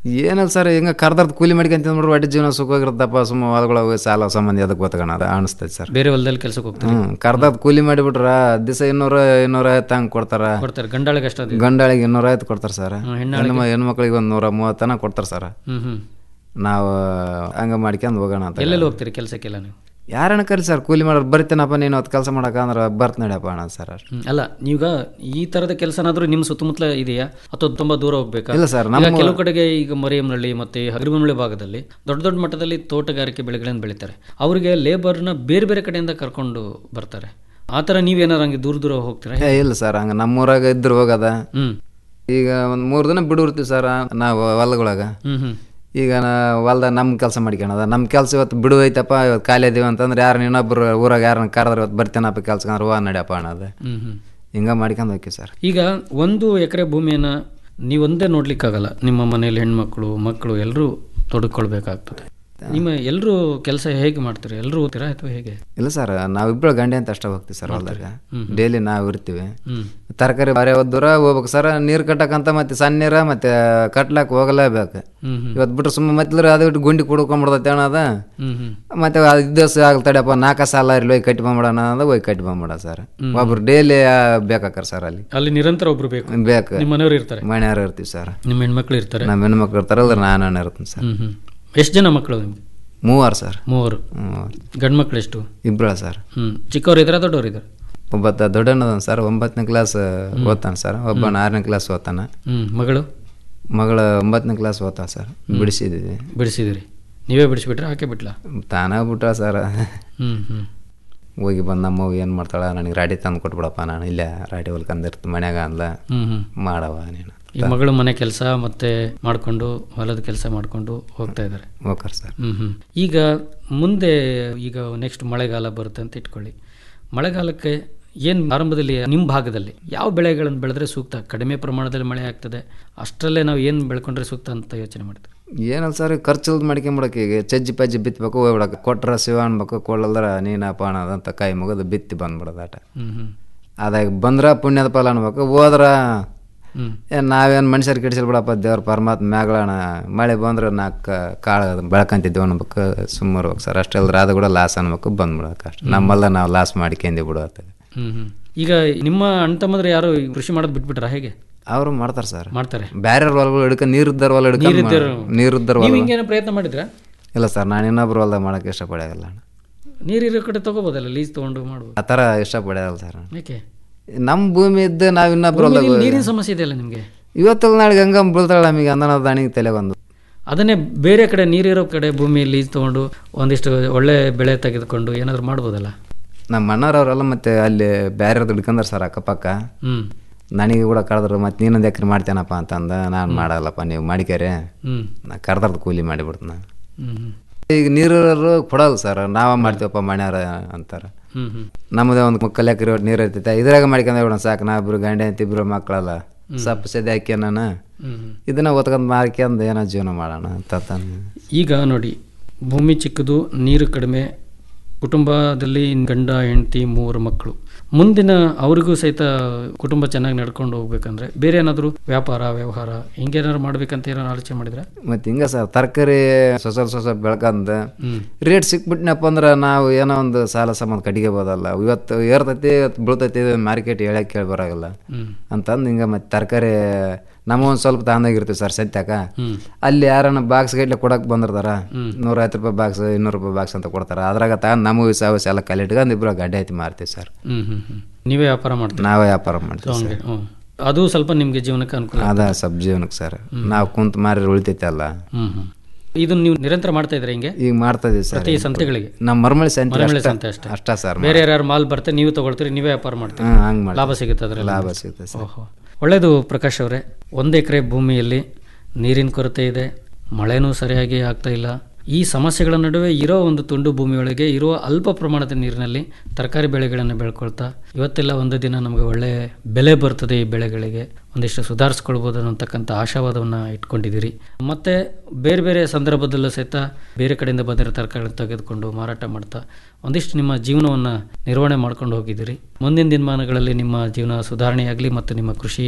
R: ಏನಲ್ಲ ಸರ್ ಹಿಂಗೆ ಕರ್ದರ್ದು ಕೂಲಿ ಮಾಡ್ಕೊಂತ ನೋಡ್ರಿ ಒಟ್ಟು ಜೀವನ ಸುಖವಾಗಿರುತ್ತಪ್ಪ ಸುಮ್ಮ ಹೊಲಗೊಳಗೆ ಸಾಲ ಸಂಬಂಧ ಅದಕ್ಕೆ ಗೊತ್ತಗಣ ಅದು ಅನಿಸ್ತೈತೆ ಸರ್
Q: ಬೇರೆ ಹೊಲದಲ್ಲಿ ಕೆಲ್ಸಕ್ಕೆ ಹೋಗ್ತಾರೆ
R: ಹ್ಞೂ ಕರ್ದರ್ದು ಕೂಲಿ ಮಾಡಿಬಿಟ್ರ ದಿವಸ ಇನ್ನೂರ ಇನ್ನೂರೈವತ್ತು ಹಂಗೆ ಕೊಡ್ತಾರ
Q: ಕೊಡ್ತಾರೆ ಗಂಡಾಳಿಗೆ ಅಷ್ಟೊಂದು
R: ಗಂಡಾಳಿಗೆ ಇನ್ನೂರೈವತ್ತು ಕೊಡ್ತಾರೆ ಸರ್
Q: ಹ್ಮ್, ಹೆಣ್ಣಾಳಿಗೆ?
R: ಹೆಣ್ಣು ಹೆಣ್ಮಕ್ಳಿಗೆ ಒಂದು ನೂರ ಮೂವತ್ತನ ಕೊಡ್ತಾರೆ ಸರ್
Q: ಹ್ಮ್ ಹ್ಮ್
R: ನಾವು ಹಂಗೆ ಮಾಡ್ಕೊಂಡು ಹೋಗೋಣ ಅಂತ
Q: ಎಲ್ಲೆಲ್ಲಿ ಹೋಗ್ತೀರಿ ಕೆಲಸಕ್ಕೆಲ್ಲ ನೀವು
R: ಯಾರನ್ನ ಕರಿ ಸರ್ ಕೂಲಿ ಮಾಡೋರು ಬರ್ತೀನಪ್ಪ ನೀನು ಅವತ್ತು ಕೆಲಸ ಮಾಡಕ ಅಂದ್ರೆ ಬರ್ತ ನಡಿಯಪ್ಪ ಅಣ್ಣ ಸರ್
Q: ಹ್ಮ್. ಅಲ್ಲ ನೀವೀಗ ಈ ತರದ ಕೆಲಸನಾದ್ರೂ ನಿಮ್ಮ ಸುತ್ತಮುತ್ತಲ ಇದೆಯಾ ಅಥವಾ ತುಂಬಾ ದೂರ ಹೋಗ್ಬೇಕಾ
R: ಇಲ್ಲ ಸರ್,
Q: ಈಗ
R: ನಮ್ಮ-
Q: ಕೆಲವು ಕಡೆಗೆ ಈಗ ಮರಿಯಮ್ನಳ್ಳಿ ಮತ್ತೆ ಹಗರಿಬೊಮ್ಮಳ್ಳಿ ಭಾಗದಲ್ಲಿ ದೊಡ್ಡ ದೊಡ್ಡ ಮಟ್ಟದಲ್ಲಿ ತೋಟಗಾರಿಕೆ ಬೆಳೆಗಳನ್ನು ಬೆಳೀತಾರೆ ಅವರಿಗೆ ಲೇಬರ್ನ ಬೇರೆ ಬೇರೆ ಕಡೆಯಿಂದ ಕರ್ಕೊಂಡು ಬರ್ತಾರೆ ಆ ಥರ ನೀವೇನಾರು ಹಂಗೆ ದೂರ ದೂರ ಹೋಗ್ತೀರಾ
R: ಏ ಇಲ್ಲ ಸರ್ ಹಂಗೆ ನಮ್ಮೂರಾಗ ಇದ್ರು ಹೋಗದ
Q: ಹ್ಮ್
R: ಈಗ ಒಂದು ಮೂರು ದಿನ ಬಿಡುರ್ತೀವಿ ಸರ್ ನಾವು ಹೊಲಗೊಳಗ
Q: ಹ್ಮ್ ಹ್ಮ್
R: ಈಗ ನಾ ಹೊಲ್ದಾಗ ನಮ್ಮ ಕೆಲಸ ಮಾಡ್ಕೊಳದ ನಮ್ಮ ಕೆಲಸ ಇವತ್ತು ಬಿಡು ಐತಪ್ಪ ಇವತ್ತು ಖಾಲಿ ಇದೀವಿ ಅಂತಂದ್ರೆ ಯಾರು ಇನ್ನೊಬ್ರು ಊರಾಗ ಯಾರನ್ನ ಕರೆದ್ರೆ ಇವತ್ತು ಬರ್ತೀನಪ್ಪ ಕೆಲ್ಸಕ್ಕೆ ಅಂದ್ರೆ ಹೂವ ನಡಿಯಪ್ಪ ಅನ್ನೋದು
Q: ಹ್ಮ್ ಹ್ಮ್
R: ಹಿಂಗೆ ಮಾಡ್ಕೊಂಡು ಹೋಗ್ತೀವಿ ಸರ್
Q: ಈಗ ಒಂದು ಎಕರೆ ಭೂಮಿಯನ್ನು ನೀವೊಂದೇ ನೋಡ್ಲಿಕ್ಕಾಗಲ್ಲ ನಿಮ್ಮ ಮನೇಲಿ ಹೆಣ್ಮಕ್ಳು ಮಕ್ಕಳು ಎಲ್ಲರೂ ತೊಡಕೊಳ್ಬೇಕಾಗ್ತದೆ ನಿಮ್ಮ ಎಲ್ಲರೂ ಕೆಲಸ ಹೇಗೆ ಮಾಡ್ತೀರಿ ಎಲ್ಲರೂ ಹೋಗ್ತೀರಾ ಅಥವಾ ಹೇಗೆ
R: ಇಲ್ಲ ಸರ್ ನಾವಿಬ್ರು ಗಂಡೆ ಅಂತ ಅಷ್ಟೇ ಹೋಗ್ತೀವಿ ಸರ್ ಹೊಲ್ದಾಗ
Q: ಹ್ಮ್.
R: ಡೈಲಿ ನಾವು ಇರ್ತೀವಿ
Q: ಹ್ಮ್.
R: ತರಕಾರಿ ಬಾರಿ ದೂರ ಹೋಗ್ಬೇಕು ಸರ್ ನೀರು ಕಟ್ಟಕ್ಕಂತ ಮತ್ತೆ ಸಣ್ಣ ನೀರ ಮತ್ತೆ ಕಟ್ಲಾಕ್ ಹೋಗಲೇಬೇಕು
Q: ಹ್ಮ್ ಹ್ಮ್.
R: ಇವತ್ತು ಬಿಟ್ರೆ ಸುಮ್ಮನೆ ಮತ್ತೆ ಅದು ಬಿಟ್ಟು ಗುಂಡಿ ಕುಡ್ಕೊಂಬಿಡ್ತೈತೆ ಅನ್ನೋದ
Q: ಹ್ಮ್ ಹ್ಮ್.
R: ಮತ್ತೆ ಅದು ದಿವಸ ಆಗ್ತಡಪ್ಪ ನಾಲ್ಕು ಸಾಲ ಇರಲಿ ಹೋಗಿ ಕಟ್ಟಿ ಬಂದ್ಬಿಡೋಣ ಅನ್ನೋದು ಹೋಗಿ ಕಟ್ಟಿ ಬಂದ್ಬಿಡ ಸರ್
Q: ಹ್ಮ್.
R: ಒಬ್ರು ಡೈಲಿ ಬೇಕಾಕಾರ ಸರ್ ಅಲ್ಲಿ
Q: ಅಲ್ಲಿ ನಿರಂತರ ಒಬ್ರು ಬೇಕು
R: ಬೇಕು
Q: ನಿಮ್ಮ ಮನೆಯವರು ಇರ್ತಾರೆ
R: ಮನೆಯವ್ರು ಇರ್ತೀವಿ ಸರ್
Q: ನಿಮ್ಮ ಹೆಣ್ಮಕ್ಳು ಇರ್ತಾರೆ
R: ನಮ್ಮ ಹೆಣ್ಮಕ್ಳು ಇರ್ತಾರಲ್ಲ ನಾನು ಇರ್ತೀನಿ ಸರ್
Q: ಹ್ಮ್ ಹ್ಮ್ ಎಷ್ಟು ಜನ ಮಕ್ಕಳು ನಿಮ್ಗೆ
R: ಮೂವರು ಸರ್
Q: ಮೂವರು ಗಂಡು ಮಕ್ಳು ಎಷ್ಟು
R: ಇಬ್ಬರ ಸರ್
Q: ಹ್ಮ್ ಚಿಕ್ಕವ್ರು ಇದ್ದಾರಾ ದೊಡ್ಡವ್ರು ಇದ್ದಾರೆ
R: ಒಬ್ಬತ್ತ ದೊಡ್ಡಣ್ಣದನ್ ಸರ್ ಒಂಬತ್ತನೇ ಕ್ಲಾಸ್ ಓದ್ತಾನೆ ಸರ್ ಒಬ್ಬನ ಆರನೇ ಕ್ಲಾಸ್ ಓದ್ತಾನೆ
Q: ಹ್ಮ್ ಮಗಳು
R: ಮಗಳ ಒಂಬತ್ತನೇ ಕ್ಲಾಸ್ ಓದ್ತಾಳ ಸರ್ ಬಿಡಿಸಿದ್ದೀವಿ
Q: ಬಿಡಿಸಿದಿರಿ ನೀವೇ ಬಿಡಿಸ್ಬಿಟ್ರೆ ಆಕೆ ಬಿಟ್ಲಾ
R: ತಾನೇ ಬಿಟ್ಟ ಸರ್
Q: ಹ್ಮ್ ಹ್ಮ್
R: ಹೋಗಿ ಬಂದು ನಮ್ಮ ಏನು ಮಾಡ್ತಾಳ ನನಗೆ ರಾಡಿ ತಂದು ಕೊಟ್ಬಿಡಪ್ಪ ನಾನು ಇಲ್ಲೇ ರಾಡಿ ಹೊಲ್ಕಂದಿರ್ತ ಮನ್ಯಾಗ ಅಂದ್ಲ
Q: ಹ್ಮ್ ಹ್ಮ್
R: ಮಾಡವ ನೀನು
Q: ಈ ಮಗಳು ಮನೆ ಕೆಲಸ ಮತ್ತೆ ಮಾಡ್ಕೊಂಡು ಹೊಲದ ಕೆಲಸ ಮಾಡ್ಕೊಂಡು ಹೋಗ್ತಾ ಇದ್ದಾರೆ
R: ಓಕೆ ಸರ್
Q: ಹ್ಮ್ ಹ್ಮ್ ಈಗ ಮುಂದೆ ಈಗ ನೆಕ್ಸ್ಟ್ ಮಳೆಗಾಲ ಬರುತ್ತೆ ಅಂತ ಇಟ್ಕೊಳ್ಳಿ ಮಳೆಗಾಲಕ್ಕೆ ಏನು ಆರಂಭದಲ್ಲಿ ನಿಮ್ಮ ಭಾಗದಲ್ಲಿ ಯಾವ ಬೆಳೆಗಳನ್ನು ಬೆಳೆದ್ರೆ ಸೂಕ್ತ ಕಡಿಮೆ ಪ್ರಮಾಣದಲ್ಲಿ ಮಳೆ ಆಗ್ತದೆ ಅಷ್ಟರಲ್ಲೇ ನಾವು ಏನು ಬೆಳ್ಕೊಂಡ್ರೆ ಸೂಕ್ತ ಅಂತ ಯೋಚನೆ ಮಾಡ್ತೀವಿ
R: ಏನಲ್ಲ ಸರ್ ಖರ್ಚು ಮಾಡ್ಕೊಂಬಿಡಕ್ಕೆ ಈಗ ಚಜ್ಜಿ ಪಜ್ಜಿ ಬಿತ್ತಬೇಕು ಹೋಗ್ಬಿಡಕ್ಕೆ ಕೊಟ್ರ ಶಿವ ಅನ್ಬೇಕು ಕೊಡಲ್ದ್ರ ನೀನಪ್ಪ ಅನ್ನೋದಂತ ಕೈ ಮುಗಿದು ಬಿತ್ತಿ ಬಂದ್ಬಿಡೋದು ಆಟ
Q: ಹ್ಮ್ ಹ್ಮ್
R: ಅದಾಗ ಬಂದ್ರ ಪುಣ್ಯದ ಫಲ ಅನ್ಬೇಕು ಹೋದ್ರ
Q: ಹ್ಮ್.
R: ಏನ್ ನಾವೇನು ಮನುಷ್ಯರು ಕೆಡಿಸಿಲ್ ಬಿಡಪ್ಪ ದೇವ್ರ ಪರಮಾತ್ಮ ಮ್ಯಾಗಳಣ ಮಳೆ ಬಂದ್ರೆ ನಾಲ್ಕು ಕಾಳು ಬೆಳ್ಕಂತಿದ್ದೀವಿ ಅನ್ಬೇಕು ಸುಮ್ಮನೆ ಹೋಗಿ ಸರ್ ಅಷ್ಟೆಲ್ಲರ ಅದು ಕೂಡ ಲಾಸ್ ಅನ್ಬೇಕು ಬಂದ್ಬಿಡೋಕೆ ಅಷ್ಟೆ ನಮ್ಮಲ್ಲ ನಾವು ಲಾಸ್ ಮಾಡ್ಕೊಂಡಿ ಬಿಡೋತ್ತೆ
Q: ಹ್ಮ್ ಹ್ಮ್ ಈಗ ನಿಮ್ಮ ಅಣ್ಣ ತಮ್ಮಂದ್ರೆ ಯಾರು ಕೃಷಿ ಮಾಡೋದು ಬಿಟ್ಬಿಟ್ರಾ ಹೇಗೆ
R: ಅವರು ಮಾಡ್ತಾರೆ ಸರ್
Q: ಮಾಡ್ತಾರೆ
R: ಬೇರೆ ಹೊಲಗಳು ಹಿಡ್ಕ ನೀರಿದ್ದಾರ ಹೊಲ ಹಿಡ್ಕ
Q: ನೀರಿದ್ದಾರ
R: ನೀರಿದ್ದಾರ
Q: ನೀವು
R: ಹೊಲ
Q: ಹಿಂಗೇನೋ ಪ್ರಯತ್ನ ಮಾಡಿದ್ರಾ
R: ಇಲ್ಲ ಸರ್ ನಾನು ಇನ್ನೊಬ್ರು ಹೊಲ್ದಾಗ ಮಾಡಕ್ಕೆ ಇಷ್ಟಪಡೋಲ್ಲ
Q: ನೀರಿರೋ ಕಡೆ ತಗೋಬೋದಲ್ಲ ಲೀಸ್ ತಗೊಂಡು ಮಾಡ್ಬೋದು
R: ಆ ಥರ ಇಷ್ಟಪಡೋಲ್ಲ ಸರ್
Q: ಯಾಕೆ
R: ನಮ್ಮ ಭೂಮಿ ಇದ್ದು ನಾವು ಇನ್ನೊಬ್ರು ಹೊಲ್ದಾಗ
Q: ಭೂಮಿಲಿ ನೀರಿನ ಸಮಸ್ಯೆ ಇದೆಯಲ್ಲ ನಿಮಗೆ
R: ಇವತ್ತಲ್ಲ ನಾಳೆ ಗಂಗಾ ಬೀಳ್ತಾಳೆ ನಮಗೆ ಅಂದನ ದಾಣಿಗೆ ತಲೆ ಬಂದು
Q: ಅದನ್ನೇ ಬೇರೆ ಕಡೆ ನೀರಿರೋ ಕಡೆ ಭೂಮಿ ಲೀಸ್ ತಗೊಂಡು ಒಂದಿಷ್ಟು ಒಳ್ಳೆ ಬೆಳೆ ತೆಗೆದುಕೊಂಡು ಏನಾದ್ರು ಮಾಡ್ಬೋದಲ್ಲ
R: ನಮ್ಮ ಅಣ್ಣವ್ರವರೆಲ್ಲ ಮತ್ತೆ ಅಲ್ಲಿ ಬೇರೆ ಹಿಡ್ಕೊಂಡ್ರ ಸರ್ ಅಕ್ಕಪಕ್ಕ
Q: ಹ್ಮ್
R: ನನಗೆ ಕೂಡ ಕರೆದ್ರು ಮತ್ತೆ ನೀನೊಂದು ಎಕರೆ ಮಾಡ್ತೇನಪ್ಪ ಅಂತಂದ ನಾನು ಮಾಡಲ್ಲಪ್ಪ ನೀವು ಮಾಡಿಕ್ಯಾರೆ
Q: ಹ್ಮ್.
R: ನಾ ಕರೆದ್ರದ್ದು ಕೂಲಿ ಮಾಡಿಬಿಡ್ತು ನಾನು
Q: ಹ್ಮ್ ಹ್ಮ್
R: ಈಗ ನೀರವರು ಕೊಡಲ್ಲ ಸರ್ ನಾವ ಮಾಡ್ತೀವಪ್ಪ ಮಣ್ಯಾರ ಅಂತಾರೆ
Q: ಹ್ಮ್ ಹ್ಮ್
R: ನಮ್ಮದೇ ಒಂದು ಮುಕ್ಕಲ್ ಎಕರೆ ಒಟ್ಟು ನೀರು ಇರ್ತೈತೆ ಇದ್ರಾಗ ಮಾಡ್ಕೊಂಡ ಬಿಡೋಣ ಸಾಕು ನಾ ಇಬ್ರು ಗಂಡೆ ಅಂತ ಇಬ್ರು ಮಕ್ಕಳಲ್ಲ ಸಪ್ಪು ಸದ್ಯ ಹಾಕಿ ನಾನು
Q: ಹ್ಮ್ ಹ್ಮ್.
R: ಇದನ್ನ ಒತ್ಕೊಂಡ್ ಮಾರ್ಕೊಂಡ್ ಏನೋ ಜೀವನ ಮಾಡೋಣ ಅಂತ ತಂದು
Q: ಈಗ ನೋಡಿ ಭೂಮಿ ಚಿಕ್ಕದು ನೀರು ಕಡಿಮೆ ಕುಟುಂಬದಲ್ಲಿ ಗಂಡ ಹೆಂಡತಿ ಮೂವರು ಮಕ್ಕಳು ಮುಂದಿನ ಅವರಿಗೂ ಸಹಿತ ಕುಟುಂಬ ಚೆನ್ನಾಗಿ ನಡ್ಕೊಂಡು ಹೋಗ್ಬೇಕಂದ್ರೆ ಬೇರೆ ಏನಾದರೂ ವ್ಯಾಪಾರ ವ್ಯವಹಾರ ಹಿಂಗೇನಾದ್ರು ಮಾಡ್ಬೇಕಂತ ಏನಾದ್ರು ಆಲೋಚನೆ ಮಾಡಿದ್ರೆ
R: ಮತ್ತೆ ಹಿಂಗ ಸರ್ ತರಕಾರಿ ಸೊಸ ಸೊಸ ಬೆಳ್ಕಂದ
Q: ಹ್ಮ್.
R: ರೇಟ್ ಸಿಕ್ಬಿಟ್ನಪ್ಪ ಅಂದ್ರೆ ನಾವು ಏನೋ ಒಂದು ಸಾಲ ಸಂಬಂಧ ಕಟ್ಟಿಗೆಬೋದಲ್ಲ ಇವತ್ತು ಏರ್ತೈತಿ ಇವತ್ತು ಬೀಳ್ತೈತಿ ಮಾರ್ಕೆಟ್ ಹೇಳಕ್ ಕೇಳಿ ಬರಾಗಲ್ಲ
Q: ಹ್ಮ್.
R: ಅಂತಂದು ಹಿಂಗೆ ಮತ್ತೆ ತರಕಾರಿ ನಮ್ಮ ಒಂದು ಸ್ವಲ್ಪ ತಗೊಂಡೋಗಿರ್ತೀವಿ ಸರ್ ಸತ್ಯಾಕ
Q: ಹ್ಮ್.
R: ಅಲ್ಲಿ ಯಾರನ್ನ ಬಾಕ್ಸ್ ಗಟ್ಲೆ ಕೊಡಕ್ ಬಂದಿರ್ತಾರ
Q: ಹ್ಮ್.
R: ನೂರೈವತ್ತು ರೂಪಾಯಿ ಬಾಕ್ಸ್ ಇನ್ನೂರು ರೂಪಾಯಿ ಬಾಕ್ಸ್ ಅಂತ ಕೊಡ್ತಾರ ಅದ್ರಾಗ ತಗೊಂಡು ನಮಗೆ ಸಾವಸ್ ಎಲ್ಲ ಕಲಿಟ್ಕೊಂಡು ಇಬ್ರು ಗಡ್ಡೆ ಐತಿ ಮಾರ್ತೀವಿ ಸರ್
Q: ಹ್ಮ್ ಹ್ಮ್ ಹ್ಮ್ ನೀವೇ ವ್ಯಾಪಾರ ಮಾಡ್ತೀರಿ
R: ನಾವೇ ವ್ಯಾಪಾರ
Q: ಸೊ
R: ಮಾಡ್ತೀವಿ
Q: ಹಂಗೆ
R: ಸರ್
Q: ಹ್ಮ್. ಅದು ಸ್ವಲ್ಪ ನಿಮಗೆ ಜೀವನಕ್ಕೆ ಅನುಕೂಲ
R: ಅದ ಸಬ್ ಜೀವನಕ್ಕೆ ಸರ್ ನಾವು ಕುಂತ ಮಾರಿ ಉಳಿತೈತೆ ಅಲ್ಲ
Q: ಹ್ಮ್ ಹ್ಮ್ ಇದನ್ನ ನೀವು ನಿರಂತರ ಮಾಡ್ತಾ ಇದ್ರೆ ಹಿಂಗೆ
R: ಈಗ ಮಾಡ್ತಾ ಇದೀವಿ ಸರ್
Q: ಪ್ರತಿ ಸಂತೆಗಳಿಗೆ
R: ನಮ್ಮ ಮರಮಳಿ ಸಂತೆ
Q: ಮರಮಳ್ಳಿ
R: ಅಷ್ಟೇ-
Q: ಸಂತೆ ಅಷ್ಟೇ
R: ಅಷ್ಟೇ ಸರ್
Q: ಬೇರೆ ಯಾರು ಮಾಲ್ ಬರ್ತಾರೆ ನೀವು ತಗೊಳ್ತೀರಿ ನೀವೇ ವ್ಯಾಪಾರ ಮಾಡ್ತೀರಿ
R: ಹ್ಮ್, ಹಂಗ್ ಮಾಡ್ತೀವಿ.
Q: ಲಾಭ ಸಿಗುತ್ತೆ ಅದ್ರಲ್ಲಿ
R: ಲಾಭ ಸಿಗುತ್ತೆ ಸರ್.
Q: ಓಹೋ ಒಳ್ಳೆಯದು ಪ್ರಕಾಶ್ ಅವರೇ ಒಂದು ಎಕರೆ ಭೂಮಿಯಲ್ಲಿ ನೀರಿನ ಕೊರತೆ ಇದೆ ಮಳೆನೂ ಸರಿಯಾಗಿ ಆಗ್ತಾ ಇಲ್ಲ ಈ ಸಮಸ್ಯೆಗಳ ನಡುವೆ ಇರೋ ಒಂದು ತುಂಡು ಭೂಮಿಯೊಳಗೆ ಇರುವ ಅಲ್ಪ ಪ್ರಮಾಣದ ನೀರಿನಲ್ಲಿ ತರಕಾರಿ ಬೆಳೆಗಳನ್ನು ಬೆಳ್ಕೊಳ್ತಾ ಇವತ್ತೆಲ್ಲ ಒಂದು ದಿನ ನಮಗೆ ಒಳ್ಳೆ ಬೆಲೆ ಬರ್ತದೆ ಈ ಬೆಳೆಗಳಿಗೆ ಒಂದಿಷ್ಟು ಸುಧಾರಿಸ್ಕೊಳ್ಬೋದು ಅನ್ನತಕ್ಕಂಥ ಆಶಾವಾದವನ್ನು ಇಟ್ಕೊಂಡಿದ್ದೀರಿ ಮತ್ತು ಬೇರೆ ಬೇರೆ ಸಂದರ್ಭದಲ್ಲೂ ಸಹಿತ ಬೇರೆ ಕಡೆಯಿಂದ ಬಂದಿರೋ ತರಕಾರಿಗಳನ್ನು ತೆಗೆದುಕೊಂಡು ಮಾರಾಟ ಮಾಡ್ತಾ ಒಂದಿಷ್ಟು ನಿಮ್ಮ ಜೀವನವನ್ನು ನಿರ್ವಹಣೆ ಮಾಡ್ಕೊಂಡು ಹೋಗಿದ್ದೀರಿ ಮುಂದಿನ ದಿನಮಾನಗಳಲ್ಲಿ ನಿಮ್ಮ ಜೀವನ ಸುಧಾರಣೆಯಾಗಲಿ ಮತ್ತು ನಿಮ್ಮ ಕೃಷಿ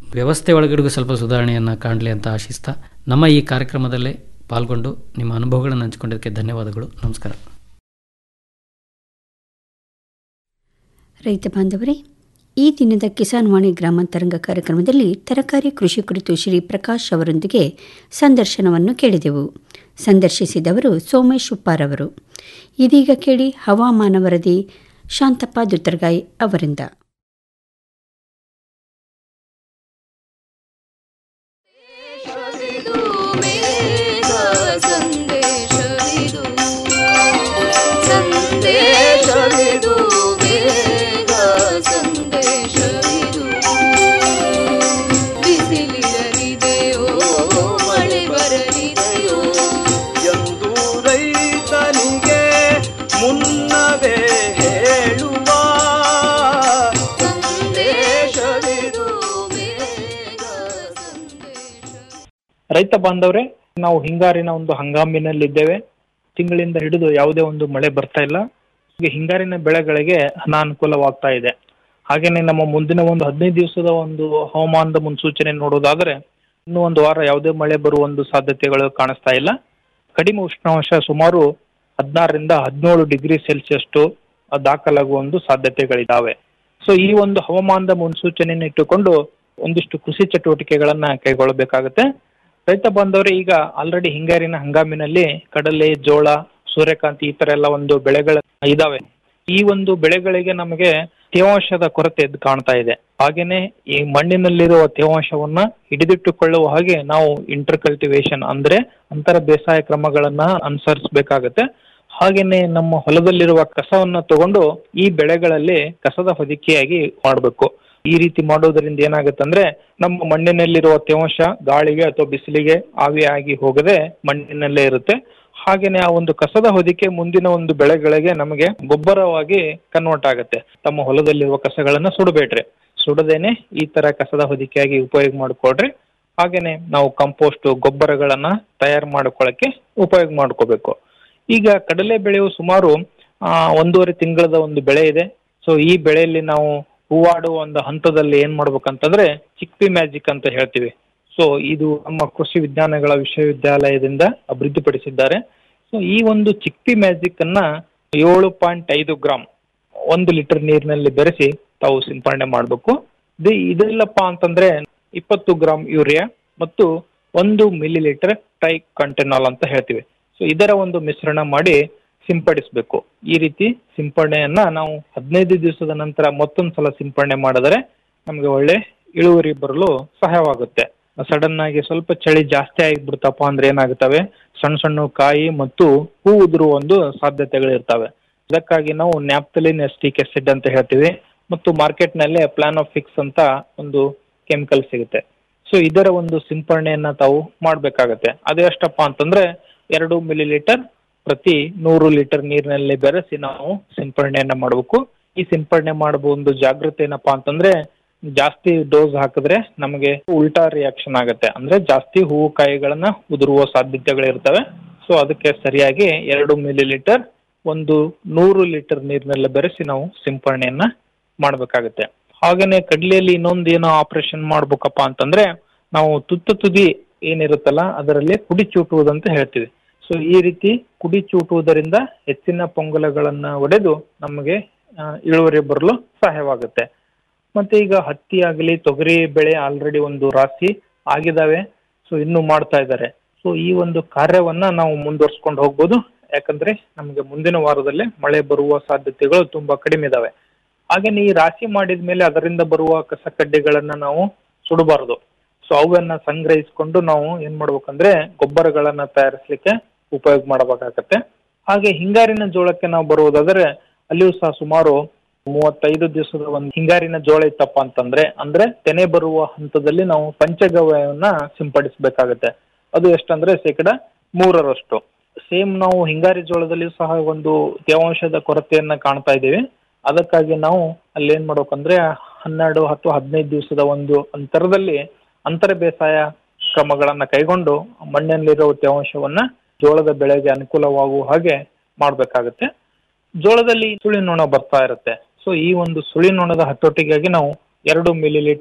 Q: ವ್ಯವಸ್ಥೆ ಒಳಗಡೆಗೂ ಸ್ವಲ್ಪ ಸುಧಾರಣೆಯನ್ನು ಕಾಣಲಿ ಅಂತ ಆಶಿಸ್ತಾ ನಮ್ಮ ಈ ಕಾರ್ಯಕ್ರಮದಲ್ಲೇ ಪಾಲ್ಗೊಂಡು ನಿಮ್ಮ ಅನುಭವಗಳನ್ನು ಹಂಚಿಕೊಂಡಿದ್ದಕ್ಕೆ ಧನ್ಯವಾದಗಳು ನಮಸ್ಕಾರ
F: ರೈತ ಬಾಂಧವರೇ ಈ ದಿನದ ಕಿಸಾನ್ ವಾಣಿ ಗ್ರಾಮಾಂತರಂಗ ಕಾರ್ಯಕ್ರಮದಲ್ಲಿ ತರಕಾರಿ ಕೃಷಿ ಕುರಿತು ಶ್ರೀ ಪ್ರಕಾಶ್ ಅವರೊಂದಿಗೆ ಸಂದರ್ಶನವನ್ನು ಕೇಳಿದೆವು ಸಂದರ್ಶಿಸಿದವರು ಸೋಮೇಶ್ ಉಪ್ಪಾರ್ ಅವರು ಇದೀಗ ಕೇಳಿ ಹವಾಮಾನ ವರದಿ ಶಾಂತಪ್ಪ ದುತ್ತರ್ಗಾಯ್ ಅವರಿಂದ
S: ಸಂದೇಶವಿದು ಸಂದೇಶವಿದು ಬೇಗ ಸಂದೇಶವಿದು ಬಿಸಿಲಿರಲಿದೆಯೋ ಮಳೆ ಬರಲಿದೆಯೋ
T: ಎಂದು ರೈತನಿಗೆ ಮುನ್ನವೇ ಹೇಳುವ ಸಂದೇಶವಿದು
U: ರೈತ ಬಾಂಧವ್ರೆ ನಾವು ಹಿಂಗಾರಿನ ಒಂದು ಹಂಗಾಮಿನಲ್ಲಿದ್ದೇವೆ ತಿಂಗಳಿಂದ ಹಿಡಿದು ಯಾವುದೇ ಒಂದು ಮಳೆ ಬರ್ತಾ ಇಲ್ಲ ಈಗ ಹಿಂಗಾರಿನ ಬೆಳೆಗಳಿಗೆ ಅನಾನುಕೂಲವಾಗ್ತಾ ಇದೆ ಹಾಗೇನೆ ನಮ್ಮ ಮುಂದಿನ ಒಂದು ಹದಿನೈದು ದಿವಸದ ಒಂದು ಹವಾಮಾನದ ಮುನ್ಸೂಚನೆ ನೋಡೋದಾದ್ರೆ ಇನ್ನೂ ಒಂದು ವಾರ ಯಾವುದೇ ಮಳೆ ಬರುವ ಒಂದು ಸಾಧ್ಯತೆಗಳು ಕಾಣಿಸ್ತಾ ಇಲ್ಲ ಕಡಿಮೆ ಉಷ್ಣಾಂಶ ಸುಮಾರು ಹದಿನಾರರಿಂದ ಹದಿನೇಳು ಡಿಗ್ರಿ ಸೆಲ್ಸಿಯಸ್ ದಾಖಲಾಗುವ ಒಂದು ಸಾಧ್ಯತೆಗಳಿದ್ದಾವೆ ಸೊ ಈ ಒಂದು ಹವಾಮಾನದ ಮುನ್ಸೂಚನೆಯನ್ನು ಇಟ್ಟುಕೊಂಡು ಒಂದಿಷ್ಟು ಕೃಷಿ ಚಟುವಟಿಕೆಗಳನ್ನ ಕೈಗೊಳ್ಳಬೇಕಾಗುತ್ತೆ ರೈತ ಬಾಂಧವರೇ ಈಗ ಆಲ್ರೆಡಿ ಹಿಂಗಾರಿನ ಹಂಗಾಮಿನಲ್ಲಿ ಕಡಲೆ ಜೋಳ ಸೂರ್ಯಕಾಂತಿ ಈ ತರ ಎಲ್ಲ ಒಂದು ಬೆಳೆಗಳು ಇದಾವೆ ಈ ಒಂದು ಬೆಳೆಗಳಿಗೆ ನಮಗೆ ತೇವಾಂಶದ ಕೊರತೆ ಎದ್ದು ಕಾಣ್ತಾ ಇದೆ ಹಾಗೇನೆ ಈ ಮಣ್ಣಿನಲ್ಲಿರುವ ತೇವಾಂಶವನ್ನ ಹಿಡಿದಿಟ್ಟುಕೊಳ್ಳುವ ಹಾಗೆ ನಾವು ಇಂಟರ್ ಕಲ್ಟಿವೇಶನ್ ಅಂದ್ರೆ ಅಂತರ ಬೇಸಾಯ ಕ್ರಮಗಳನ್ನ ಅನುಸರಿಸಬೇಕಾಗತ್ತೆ ಹಾಗೇನೆ ನಮ್ಮ ಹೊಲದಲ್ಲಿರುವ ಕಸವನ್ನ ತಗೊಂಡು ಈ ಬೆಳೆಗಳಲ್ಲಿ ಕಸದ ಹೊದಿಕೆಯಾಗಿ ಮಾಡಬೇಕು ಈ ರೀತಿ ಮಾಡೋದ್ರಿಂದ ಏನಾಗುತ್ತೆ ಅಂದ್ರೆ ನಮ್ಮ ಮಣ್ಣಿನಲ್ಲಿರುವ ತೇವಾಂಶ ಗಾಳಿಗೆ ಅಥವಾ ಬಿಸಿಲಿಗೆ ಆವಿಯಾಗಿ ಹೋಗದೆ ಮಣ್ಣಿನಲ್ಲೇ ಇರುತ್ತೆ ಹಾಗೇನೆ ಆ ಒಂದು ಕಸದ ಹೊದಿಕೆ ಮುಂದಿನ ಒಂದು ಬೆಳೆಗಳಿಗೆ ನಮಗೆ ಗೊಬ್ಬರವಾಗಿ ಕನ್ವರ್ಟ್ ಆಗುತ್ತೆ ತಮ್ಮ ಹೊಲದಲ್ಲಿರುವ ಕಸಗಳನ್ನ ಸುಡಬೇಡ್ರಿ ಸುಡದೇನೆ ಈ ತರ ಕಸದ ಹೊದಿಕೆಯಾಗಿ ಉಪಯೋಗ ಮಾಡ್ಕೊಳ್ರಿ ಹಾಗೇನೆ ನಾವು ಕಂಪೋಸ್ಟ್ ಗೊಬ್ಬರಗಳನ್ನ ತಯಾರು ಮಾಡ್ಕೊಳ್ಳಕ್ಕೆ ಉಪಯೋಗ ಮಾಡ್ಕೋಬೇಕು ಈಗ ಕಡಲೆ ಬೆಳೆಯು ಸುಮಾರು ಆ, ಒಂದೂವರೆ ತಿಂಗಳದ ಒಂದು ಬೆಳೆ ಇದೆ ಸೊ ಈ ಬೆಳೆಯಲ್ಲಿ ನಾವು ಹೂವಾಡುವ ಒಂದು ಹಂತದಲ್ಲಿ ಏನ್ ಮಾಡ್ಬೇಕಂತಂದ್ರೆ ಚಿಕ್ಪಿ ಮ್ಯಾಜಿಕ್ ಅಂತ ಹೇಳ್ತೀವಿ ಸೊ ಇದು ನಮ್ಮ ಕೃಷಿ ವಿಜ್ಞಾನಗಳ ವಿಶ್ವವಿದ್ಯಾಲಯದಿಂದ ಅಭಿವೃದ್ಧಿಪಡಿಸಿದ್ದಾರೆ ಸೊ ಈ ಒಂದು ಚಿಕ್ಪಿ ಮ್ಯಾಜಿಕ್ ಅನ್ನ ಏಳು ಪಾಯಿಂಟ್ ಐದು ಗ್ರಾಮ್ ಒಂದು ಲೀಟರ್ ನೀರಿನಲ್ಲಿ ಬೆರೆಸಿ ತಾವು ಸಿಂಪರಣೆ ಮಾಡಬೇಕು ಇದೆಲ್ಲಪ್ಪ ಅಂತಂದ್ರೆ ಇಪ್ಪತ್ತು ಗ್ರಾಮ್ ಯೂರಿಯಾ ಮತ್ತು ಒಂದು ಮಿಲಿ ಲೀಟರ್ ಟ್ರೈ ಕಂಟೆನಾಲ್ ಅಂತ ಹೇಳ್ತೀವಿ ಸೊ ಇದರ ಒಂದು ಮಿಶ್ರಣ ಮಾಡಿ ಸಿಂಪಡಿಸಬೇಕು ಈ ರೀತಿ ಸಿಂಪಡಣೆಯನ್ನ ನಾವು ಹದಿನೈದು ದಿವಸದ ನಂತರ ಮತ್ತೊಂದು ಸಲ ಸಿಂಪಡಣೆ ಮಾಡಿದರೆ ನಮಗೆ ಒಳ್ಳೆ ಇಳುವರಿ ಬರಲು ಸಹಾಯವಾಗುತ್ತೆ ಸಡನ್ ಆಗಿ ಸ್ವಲ್ಪ ಚಳಿ ಜಾಸ್ತಿ ಆಗಿಬಿಡ್ತಪ್ಪ ಅಂದ್ರೆ ಏನಾಗುತ್ತವೆ ಸಣ್ಣ ಸಣ್ಣ ಕಾಯಿ ಮತ್ತು ಹೂ ಉದುರುವ ಒಂದು ಸಾಧ್ಯತೆಗಳಿರ್ತವೆ ಇದಕ್ಕಾಗಿ ನಾವು ನ್ಯಾಪ್ತಲಿನ್ ಎಸ್ಟಿಕ್ ಆಸಿಡ್ ಅಂತ ಹೇಳ್ತೀವಿ ಮತ್ತು ಮಾರ್ಕೆಟ್ ನಲ್ಲಿ ಪ್ಲಾನ್ ಆಫ್ ಫಿಕ್ಸ್ ಅಂತ ಒಂದು ಕೆಮಿಕಲ್ ಸಿಗುತ್ತೆ ಸೊ ಇದರ ಒಂದು ಸಿಂಪರಣೆಯನ್ನ ತಾವು ಮಾಡ್ಬೇಕಾಗತ್ತೆ ಅದು ಎಷ್ಟಪ್ಪ ಅಂತಂದ್ರೆ ಎರಡು ಮಿಲಿ ಲೀಟರ್ ಪ್ರತಿ ನೂರು ಲೀಟರ್ ನೀರಿನಲ್ಲಿ ಬೆರೆಸಿ ನಾವು ಸಿಂಪರಣೆಯನ್ನ ಮಾಡಬೇಕು ಈ ಸಿಂಪರಣೆ ಮಾಡುವ ಒಂದು ಜಾಗೃತಿ ಏನಪ್ಪಾ ಅಂತಂದ್ರೆ ಜಾಸ್ತಿ ಡೋಸ್ ಹಾಕಿದ್ರೆ ನಮಗೆ ಉಲ್ಟಾ ರಿಯಾಕ್ಷನ್ ಆಗುತ್ತೆ ಅಂದ್ರೆ ಜಾಸ್ತಿ ಹೂವು ಕಾಯಿಗಳನ್ನ ಉದುರುವ ಸಾಧ್ಯತೆಗಳಿರ್ತವೆ ಸೊ ಅದಕ್ಕೆ ಸರಿಯಾಗಿ ಎರಡು ಮಿಲಿ ಲೀಟರ್ ಒಂದು ನೂರು ಲೀಟರ್ ನೀರಿನಲ್ಲಿ ಬೆರೆಸಿ ನಾವು ಸಿಂಪರಣೆಯನ್ನ ಮಾಡ್ಬೇಕಾಗುತ್ತೆ ಹಾಗೇನೆ ಕಡ್ಲೆಯಲ್ಲಿ ಇನ್ನೊಂದು ಏನೋ ಆಪರೇಷನ್ ಮಾಡ್ಬೇಕಪ್ಪ ಅಂತಂದ್ರೆ ನಾವು ತುತ್ತ ತುದಿ ಏನಿರುತ್ತಲ್ಲ ಅದರಲ್ಲಿ ಕುಡಿ ಚೂಟುವುದಂತ ಹೇಳ್ತೀವಿ ಸೊ ಈ ರೀತಿ ಕುಡಿ ಚೂಟುವುದರಿಂದ ಹೆಚ್ಚಿನ ಪೊಂಗಲಗಳನ್ನ ಒಡೆದು ನಮಗೆ ಆ, ಇಳುವರಿ ಬರಲು ಸಹಾಯವಾಗುತ್ತೆ ಮತ್ತೆ ಈಗ ಹತ್ತಿ ಆಗಲಿ ತೊಗರಿ ಬೆಳೆ ಆಲ್ರೆಡಿ ಒಂದು ರಾಶಿ ಆಗಿದಾವೆ ಸೊ ಇನ್ನು ಮಾಡ್ತಾ ಇದ್ದಾರೆ ಸೊ ಈ ಒಂದು ಕಾರ್ಯವನ್ನ ನಾವು ಮುಂದುವರ್ಸ್ಕೊಂಡು ಹೋಗ್ಬೋದು ಯಾಕಂದ್ರೆ ನಮಗೆ ಮುಂದಿನ ವಾರದಲ್ಲಿ ಮಳೆ ಬರುವ ಸಾಧ್ಯತೆಗಳು ತುಂಬಾ ಕಡಿಮೆ ಇದಾವೆ ಹಾಗೇನೆ ಈ ರಾಶಿ ಮಾಡಿದ ಮೇಲೆ ಅದರಿಂದ ಬರುವ ಕಸ ಕಡ್ಡಿಗಳನ್ನ ನಾವು ಸುಡಬಾರದು ಸೊ ಅವನ್ನ ಸಂಗ್ರಹಿಸಿಕೊಂಡು ನಾವು ಏನ್ ಮಾಡ್ಬೇಕಂದ್ರೆ ಗೊಬ್ಬರಗಳನ್ನ ತಯಾರಿಸಲಿಕ್ಕೆ ಉಪಯೋಗ ಮಾಡಬೇಕಾಗತ್ತೆ ಹಾಗೆ ಹಿಂಗಾರಿನ ಜೋಳಕ್ಕೆ ನಾವು ಬರುವುದಾದ್ರೆ ಅಲ್ಲಿಯೂ ಸಹ ಸುಮಾರು ಮೂವತ್ತೈದು ದಿವಸದ ಒಂದು ಹಿಂಗಾರಿನ ಜೋಳ ಇತ್ತಪ್ಪ ಅಂತಂದ್ರೆ ಅಂದ್ರೆ ತೆನೆ ಬರುವ ಹಂತದಲ್ಲಿ ನಾವು ಪಂಚಗವ್ಯವನ್ನ ಸಿಂಪಡಿಸಬೇಕಾಗತ್ತೆ ಅದು ಎಷ್ಟಂದ್ರೆ ಶೇಕಡ ಮೂರರಷ್ಟು ಸೇಮ್ ನಾವು ಹಿಂಗಾರಿ ಜೋಳದಲ್ಲಿ ಸಹ ಒಂದು ತೇವಾಂಶದ ಕೊರತೆಯನ್ನ ಕಾಣ್ತಾ ಇದ್ದೀವಿ ಅದಕ್ಕಾಗಿ ನಾವು ಅಲ್ಲಿ ಏನ್ ಮಾಡ್ಬೇಕಂದ್ರೆ ಹನ್ನೆರಡು ಅಥವಾ ಹದಿನೈದು ದಿವಸದ ಒಂದು ಅಂತರದಲ್ಲಿ ಅಂತರ ಬೇಸಾಯ ಕ್ರಮಗಳನ್ನ ಕೈಗೊಂಡು ಮಣ್ಣಿನಲ್ಲಿರೋ ತೇವಾಂಶವನ್ನ ಜೋಳದ ಬೆಳೆಗೆ ಅನುಕೂಲವಾಗುವ ಹಾಗೆ ಮಾಡ್ಬೇಕಾಗುತ್ತೆ ಜೋಳದಲ್ಲಿ ಸುಳಿ ನೊಣ ಬರ್ತಾ ಇರುತ್ತೆ ಸೊ ಈ ಒಂದು ಸುಳಿ ನೊಣದ ಹತೋಟಿಗಾಗಿ ನಾವು ಎರಡು ಮಿಲಿ ಲೀಟರ್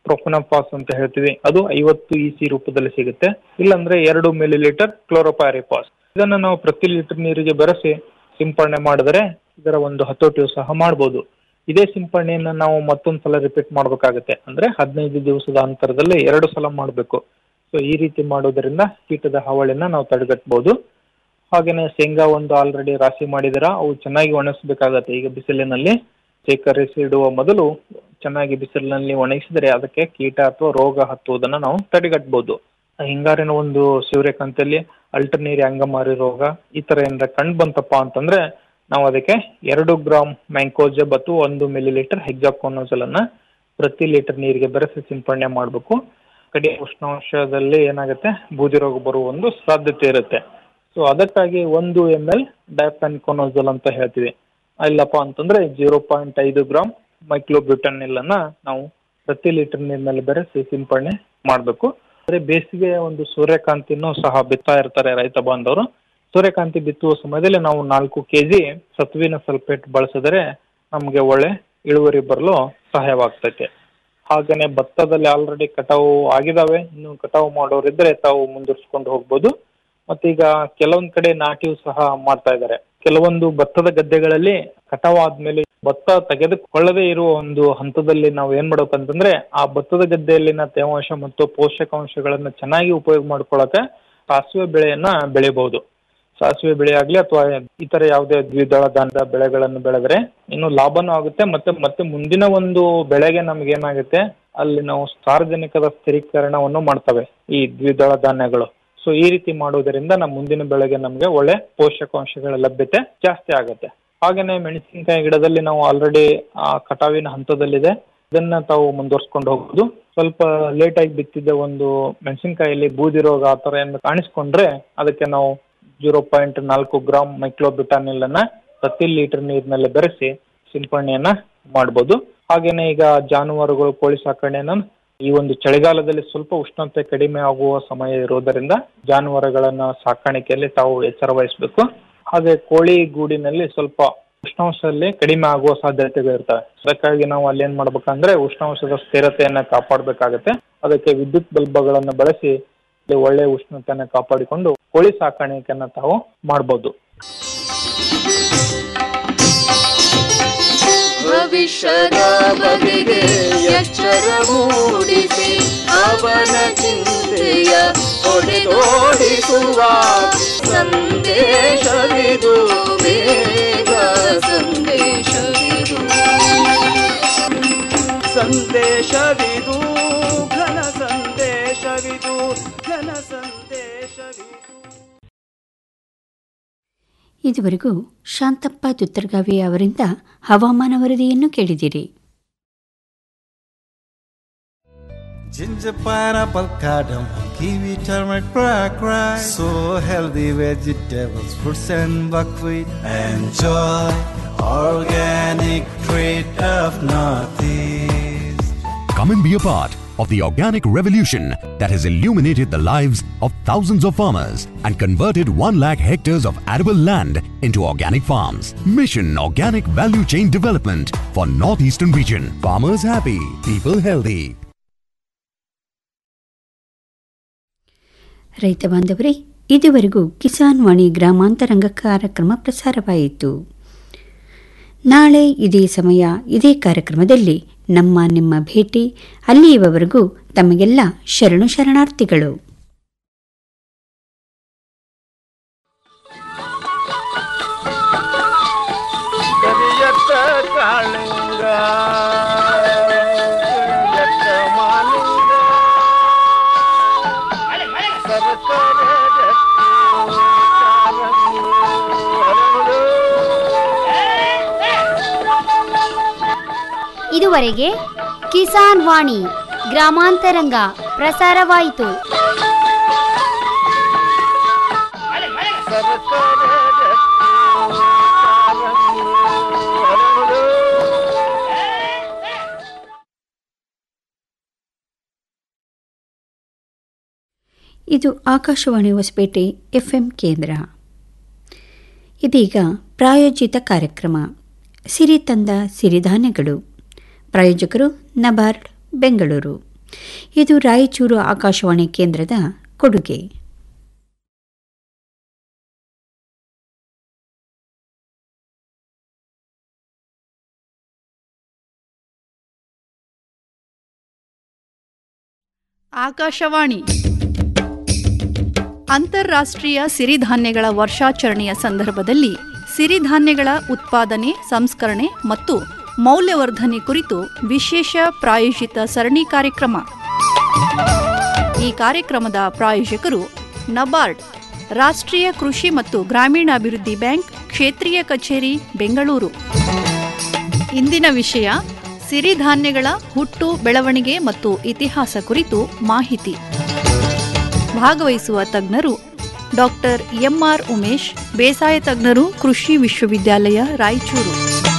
U: ಪ್ರೊಫೆನಫಾಸ್ ಅಂತ ಹೇಳ್ತೀವಿ ಅದು ಐವತ್ತು ಇ ಸಿ ರೂಪದಲ್ಲಿ ಸಿಗುತ್ತೆ ಇಲ್ಲಾಂದ್ರೆ ಎರಡು ಮಿಲಿ ಲೀಟರ್ ಕ್ಲೋರೋಪ್ಯಾರಿಪಾಸ್ ಇದನ್ನ ನಾವು ಪ್ರತಿ ಲೀಟರ್ ನೀರಿಗೆ ಬೆರೆಸಿ ಸಿಂಪಡಣೆ ಮಾಡಿದರೆ ಇದರ ಒಂದು ಹತೋಟಿಯು ಸಹ ಮಾಡಬಹುದು ಇದೇ ಸಿಂಪಡಣೆಯನ್ನ ನಾವು ಮತ್ತೊಂದು ಸಲ ರಿಪೀಟ್ ಮಾಡಬೇಕಾಗುತ್ತೆ ಅಂದ್ರೆ ಹದಿನೈದು ದಿವಸದ ಅಂತರದಲ್ಲಿ ಎರಡು ಸಲ ಮಾಡಬೇಕು ಸೊ ಈ ರೀತಿ ಮಾಡೋದ್ರಿಂದ ಕೀಟದ ಹಾವಳಿನ ನಾವು ತಡೆಗಟ್ಟಬಹುದು ಹಾಗೇನೆ ಶೇಂಗಾ ಒಂದು ಆಲ್ರೆಡಿ ರಾಶಿ ಮಾಡಿದಿರಾ ಅವು ಚೆನ್ನಾಗಿ ಒಣಗಿಸ್ಬೇಕಾಗತ್ತೆ ಈಗ ಬಿಸಿಲಿನಲ್ಲಿ ಶೇಖರಿಸಿ ಇಡುವ ಮೊದಲು ಚೆನ್ನಾಗಿ ಬಿಸಿಲಿನಲ್ಲಿ ಒಣಗಿಸಿದರೆ ಅದಕ್ಕೆ ಕೀಟ ಅಥವಾ ರೋಗ ಹತ್ತುವುದನ್ನ ನಾವು ತಡೆಗಟ್ಟಬಹುದು ಹಿಂಗಾರಿನ ಒಂದು ಸೂರ್ಯಕಾಂತಿಯಲ್ಲಿ ಅಲ್ಟರ್ನೀರಿ ಅಂಗಮಾರಿ ರೋಗ ಈ ತರ ಏನಾರ ಕಂಡು ಬಂತಪ್ಪ ಅಂತಂದ್ರೆ ನಾವು ಅದಕ್ಕೆ ಎರಡು ಗ್ರಾಮ್ ಮ್ಯಾಂಕೋಜಬ್ ಅಥವಾ ಒಂದು ಮಿಲಿ ಲೀಟರ್ ಹೆಕ್ಸಾಕೋನೋಜಲ್ ಅನ್ನ ಪ್ರತಿ ಲೀಟರ್ ನೀರಿಗೆ ಬೆರೆಸಿ ಸಿಂಪಡಣೆ ಮಾಡಬೇಕು ಕಡಿಮೆ ಉಷ್ಣಾಂಶದಲ್ಲಿ ಏನಾಗುತ್ತೆ ಬೂದಿ ರೋಗ ಬರುವ ಒಂದು ಸಾಧ್ಯತೆ ಇರುತ್ತೆ ಸೊ ಅದಕ್ಕಾಗಿ ಒಂದು ಎಮ್ ಎಲ್ ಡೈಫ್ಯಾನ್ಕೋನೋಜಲ್ ಅಂತ ಹೇಳ್ತೀವಿ ಇಲ್ಲಪ್ಪ ಅಂತಂದ್ರೆ ಜೀರೋ ಪಾಯಿಂಟ್ ಐದು ಗ್ರಾಮ್ ಮೈಕ್ಲೋಬ್ಯೂಟನಿಲ್ ಅನ್ನ ನಾವು ಪ್ರತಿ ಲೀಟರ್ ನೀರಿನಲ್ಲಿ ಬೆರೆಸಿ ಸಿಂಪಡಣೆ ಮಾಡಬೇಕು ಅದೇ ಬೇಸಿಗೆ ಒಂದು ಸೂರ್ಯಕಾಂತಿನೂ ಸಹ ಬಿತ್ತಾ ಇರ್ತಾರೆ ರೈತ ಬಾಂಧವರು ಸೂರ್ಯಕಾಂತಿ ಬಿತ್ತುವ ಸಮಯದಲ್ಲಿ ನಾವು ನಾಲ್ಕು ಕೆಜಿ ಸತ್ವಿನ ಸಲ್ಫೇಟ್ ಬಳಸಿದರೆ ನಮಗೆ ಒಳ್ಳೆ ಇಳುವರಿ ಬರಲು ಸಹಾಯವಾಗ್ತೈತೆ ಹಾಗೇನೆ ಭತ್ತದಲ್ಲಿ ಆಲ್ರೆಡಿ ಕಟಾವು ಆಗಿದಾವೆ ಇನ್ನು ಕಟಾವು ಮಾಡೋರಿದ್ರೆ ತಾವು ಮುಂದುವರ್ಸ್ಕೊಂಡು ಹೋಗ್ಬೋದು ಮತ್ತೀಗ ಕೆಲವೊಂದ್ ಕಡೆ ನಾಟಿಯೂ ಸಹ ಮಾಡ್ತಾ ಇದ್ದಾರೆ ಕೆಲವೊಂದು ಭತ್ತದ ಗದ್ದೆಗಳಲ್ಲಿ ಕಟಾವು ಆದ್ಮೇಲೆ ಭತ್ತ ತೆಗೆದುಕೊಳ್ಳದೇ ಇರುವ ಒಂದು ಹಂತದಲ್ಲಿ ನಾವು ಏನ್ ಮಾಡ್ಬೇಕಂತಂದ್ರೆ ಆ ಭತ್ತದ ಗದ್ದೆಯಲ್ಲಿನ ತೇವಾಂಶ ಮತ್ತು ಪೋಷಕಾಂಶಗಳನ್ನ ಚೆನ್ನಾಗಿ ಉಪಯೋಗ ಮಾಡ್ಕೊಳಕ್ಕೆ ಸಾಸಿವೆ ಬೆಳೆಯನ್ನ ಬೆಳಿಬಹುದು ಸಾಸಿವೆ ಬೆಳೆ ಆಗ್ಲಿ ಅಥವಾ ಇತರ ಯಾವುದೇ ದ್ವಿದಳ ಧಾನ್ಯದ ಬೆಳೆಗಳನ್ನು ಬೆಳೆದ್ರೆ ಇನ್ನು ಲಾಭನೂ ಆಗುತ್ತೆ ಮತ್ತೆ ಮತ್ತೆ ಮುಂದಿನ ಒಂದು ಬೆಳೆಗೆ ನಮ್ಗೆ ಏನಾಗುತ್ತೆ ಅಲ್ಲಿ ನಾವು ಸಾರ್ವಜನಿಕದ ಸ್ಥಿರೀಕರಣವನ್ನು ಮಾಡ್ತವೆ ಈ ದ್ವಿದಳ ಧಾನ್ಯಗಳು ಸೊ ಈ ರೀತಿ ಮಾಡುವುದರಿಂದ ನಮ್ಮ ಮುಂದಿನ ಬೆಳೆಗೆ ನಮಗೆ ಒಳ್ಳೆ ಪೋಷಕಾಂಶಗಳ ಲಭ್ಯತೆ ಜಾಸ್ತಿ ಆಗುತ್ತೆ ಹಾಗೇನೆ ಮೆಣಸಿನಕಾಯಿ ಗಿಡದಲ್ಲಿ ನಾವು ಆಲ್ರೆಡಿ ಆ ಕಟಾವಿನ ಹಂತದಲ್ಲಿದೆ ಇದನ್ನ ತಾವು ಮುಂದುವರ್ಸ್ಕೊಂಡು ಹೋಗ್ಬೋದು ಸ್ವಲ್ಪ ಲೇಟ್ ಆಗಿ ಬಿತ್ತಿದ್ದ ಒಂದು ಮೆಣಸಿನಕಾಯಲ್ಲಿ ಬೂದಿ ರೋಗ ಆ ಥರ ಏನು ಕಾಣಿಸ್ಕೊಂಡ್ರೆ ಅದಕ್ಕೆ ನಾವು ಜೀರೋ ಪಾಯಿಂಟ್ ನಾಲ್ಕು ಗ್ರಾಮ್ ಮೈಕ್ಲೋಬಿಟಾನಿಲ್ ಅನ್ನ ಪ್ರತಿ ಲೀಟರ್ ನೀರಿನಲ್ಲಿ ಬೆರೆಸಿ ಸಿಂಪಡಣೆಯನ್ನ ಮಾಡ್ಬೋದು ಹಾಗೇನೆ ಈಗ ಜಾನುವಾರುಗಳು ಕೋಳಿ ಸಾಕಣೆಯನ್ನ ಈ ಒಂದು ಚಳಿಗಾಲದಲ್ಲಿ ಸ್ವಲ್ಪ ಉಷ್ಣತೆ ಕಡಿಮೆ ಆಗುವ ಸಮಯ ಇರೋದರಿಂದ ಜಾನುವಾರುಗಳನ್ನ ಸಾಕಾಣಿಕೆಯಲ್ಲಿ ತಾವು ಎಚ್ಚರ ವಹಿಸಬೇಕು ಹಾಗೆ ಕೋಳಿ ಗೂಡಿನಲ್ಲಿ ಸ್ವಲ್ಪ ಉಷ್ಣಾಂಶದಲ್ಲಿ ಕಡಿಮೆ ಆಗುವ ಸಾಧ್ಯತೆಗಳು ಇರ್ತವೆ ಅದಕ್ಕಾಗಿ ನಾವು ಅಲ್ಲಿ ಏನ್ ಮಾಡ್ಬೇಕಂದ್ರೆ ಉಷ್ಣಾಂಶದ ಸ್ಥಿರತೆಯನ್ನ ಕಾಪಾಡಬೇಕಾಗತ್ತೆ ಅದಕ್ಕೆ ವಿದ್ಯುತ್ ಬಲ್ಬ್ಗಳನ್ನ ಬಳಸಿ ಇಲ್ಲಿ ಒಳ್ಳೆ ಉಷ್ಣತೆಯನ್ನ ಕಾಪಾಡಿಕೊಂಡು ಕೋಳಿ ಸಾಕಾಣಿಕೆಯನ್ನ ತಾವು ಮಾಡ್ಬೋದು
S: ಭವಿಷ್ಯದ ಬಗೆಗೆ ಎಚ್ಚರ ಮೂಡಿಸಿ ಅವನ ಚಿಂತೆಯ ಹೊಡೆದೋಡಿಸುವ ಸಂದೇಶವಿದು ಬೇಗ ಸಂದೇಶವಿದು
T: ಸಂದೇಶವಿದು ಘನ ಸಂದೇಶವಿದು ಘನ ಸಂದೇಶವಿದು
F: ಇದುವರೆಗೂ ಶಾಂತಪ್ಪ ದುತ್ತರ್ಗಾವಿ ಅವರಿಂದ ಹವಾಮಾನ ವರದಿಯನ್ನು ಕೇಳಿದಿರಿ
A: Ginger, pineapple, cardamom, kiwi, turmeric, black rice. So healthy vegetables, fruits and buckwheat. Enjoy organic treat of Northeast.
V: Come and be a part of the organic revolution that has illuminated the lives of thousands of farmers and converted 1 lakh hectares of arable land into organic farms. Mission Organic Value Chain Development for Northeastern Region. Farmers happy, people healthy.
F: ರೈತ ಬಾಂಧವರೇ ಇದುವರೆಗೂ ಕಿಸಾನ್ ವಾಣಿ ಗ್ರಾಮಾಂತರಂಗ ಕಾರ್ಯಕ್ರಮ ಪ್ರಸಾರವಾಯಿತು ನಾಳೆ ಇದೇ ಸಮಯ ಇದೇ ಕಾರ್ಯಕ್ರಮದಲ್ಲಿ ನಮ್ಮ ನಿಮ್ಮ ಭೇಟಿ ಅಲ್ಲಿಯವರೆಗೂ ತಮಗೆಲ್ಲ ಶರಣು ಶರಣಾರ್ಥಿಗಳು
T: ಕರಿಯತ್ತ ಕಾಳಿಂಗ ಕರಿಯತ್ತ ಮಾಲಿಂಗ ಸರಸರ ಗಟ್ಟಿ ಕಾರಂಗಿ ಹರಳು.
W: ಇದುವರೆಗೆ ಕಿಸಾನ್ ವಾಣಿ ಗ್ರಾಮಾಂತರಂಗ ಪ್ರಸಾರವಾಯಿತು
T: ಸರಸರ ಗಟ್ಟಿ ಕಾರಂಗಿ ಹರಳು.
F: ಇದು ಆಕಾಶವಾಣಿ ಹೊಸಪೇಟೆ ಎಫ್ಎಂ ಕೇಂದ್ರ ಇದೀಗ ಪ್ರಾಯೋಜಿತ ಕಾರ್ಯಕ್ರಮ ಸಿರಿ ತಂದ ಸಿರಿಧಾನ್ಯಗಳು ಪ್ರಾಯೋಜಕರು ನಬಾರ್ಡ್ ಬೆಂಗಳೂರು ಇದು ರಾಯಚೂರು ಆಕಾಶವಾಣಿ ಕೇಂದ್ರದ ಕೊಡುಗೆ
B: ಆಕಾಶವಾಣಿ ಅಂತಾರಾಷ್ಟ್ರೀಯ ಸಿರಿಧಾನ್ಯಗಳ ವರ್ಷಾಚರಣೆಯ ಸಂದರ್ಭದಲ್ಲಿ ಸಿರಿಧಾನ್ಯಗಳ ಉತ್ಪಾದನೆ ಸಂಸ್ಕರಣೆ ಮತ್ತು ಮೌಲ್ಯವರ್ಧನೆ ಕುರಿತು ವಿಶೇಷ ಪ್ರಾಯೋಜಿತ ಸರಣಿ ಕಾರ್ಯಕ್ರಮ ಈ ಕಾರ್ಯಕ್ರಮದ ಪ್ರಾಯೋಜಕರು ನಬಾರ್ಡ್ ರಾಷ್ಟ್ರೀಯ ಕೃಷಿ ಮತ್ತು ಗ್ರಾಮೀಣಾಭಿವೃದ್ಧಿ ಬ್ಯಾಂಕ್ ಕ್ಷೇತ್ರೀಯ ಕಚೇರಿ ಬೆಂಗಳೂರು ಇಂದಿನ ವಿಷಯ ಸಿರಿಧಾನ್ಯಗಳ ಹುಟ್ಟು ಬೆಳವಣಿಗೆ ಮತ್ತು ಇತಿಹಾಸ ಕುರಿತು ಮಾಹಿತಿ ಭಾಗವಹಿಸುವ ತಜ್ಞರು ಡಾಕ್ಟರ್ ಎಂಆರ್ ಉಮೇಶ್ ಬೇಸಾಯ ತಜ್ಞರು ಕೃಷಿ ವಿಶ್ವವಿದ್ಯಾಲಯ ರಾಯಚೂರು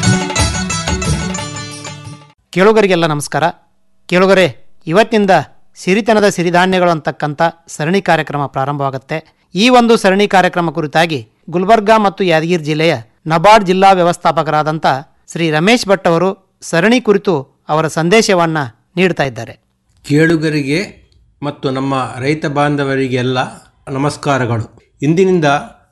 C: ಕೇಳುಗರಿಗೆಲ್ಲ ನಮಸ್ಕಾರ ಕೇಳುಗರೆ ಇವತ್ತಿನಿಂದ ಸಿರಿತನದ ಸಿರಿಧಾನ್ಯಗಳು ಅಂತಕ್ಕಂಥ ಸರಣಿ ಕಾರ್ಯಕ್ರಮ ಪ್ರಾರಂಭವಾಗುತ್ತೆ ಈ ಒಂದು ಸರಣಿ ಕಾರ್ಯಕ್ರಮ ಕುರಿತಾಗಿ ಗುಲ್ಬರ್ಗಾ ಮತ್ತು ಯಾದಗಿರಿ ಜಿಲ್ಲೆಯ ನಬಾರ್ಡ್ ಜಿಲ್ಲಾ ವ್ಯವಸ್ಥಾಪಕರಾದಂಥ ಶ್ರೀ ರಮೇಶ್ ಭಟ್ ಅವರು ಸರಣಿ ಕುರಿತು ಅವರ ಸಂದೇಶವನ್ನು ನೀಡ್ತಾ ಇದ್ದಾರೆ
E: ಕೇಳುಗರಿಗೆ ಮತ್ತು ನಮ್ಮ ರೈತ ಬಾಂಧವರಿಗೆಲ್ಲ ನಮಸ್ಕಾರಗಳು ಇಂದಿನಿಂದ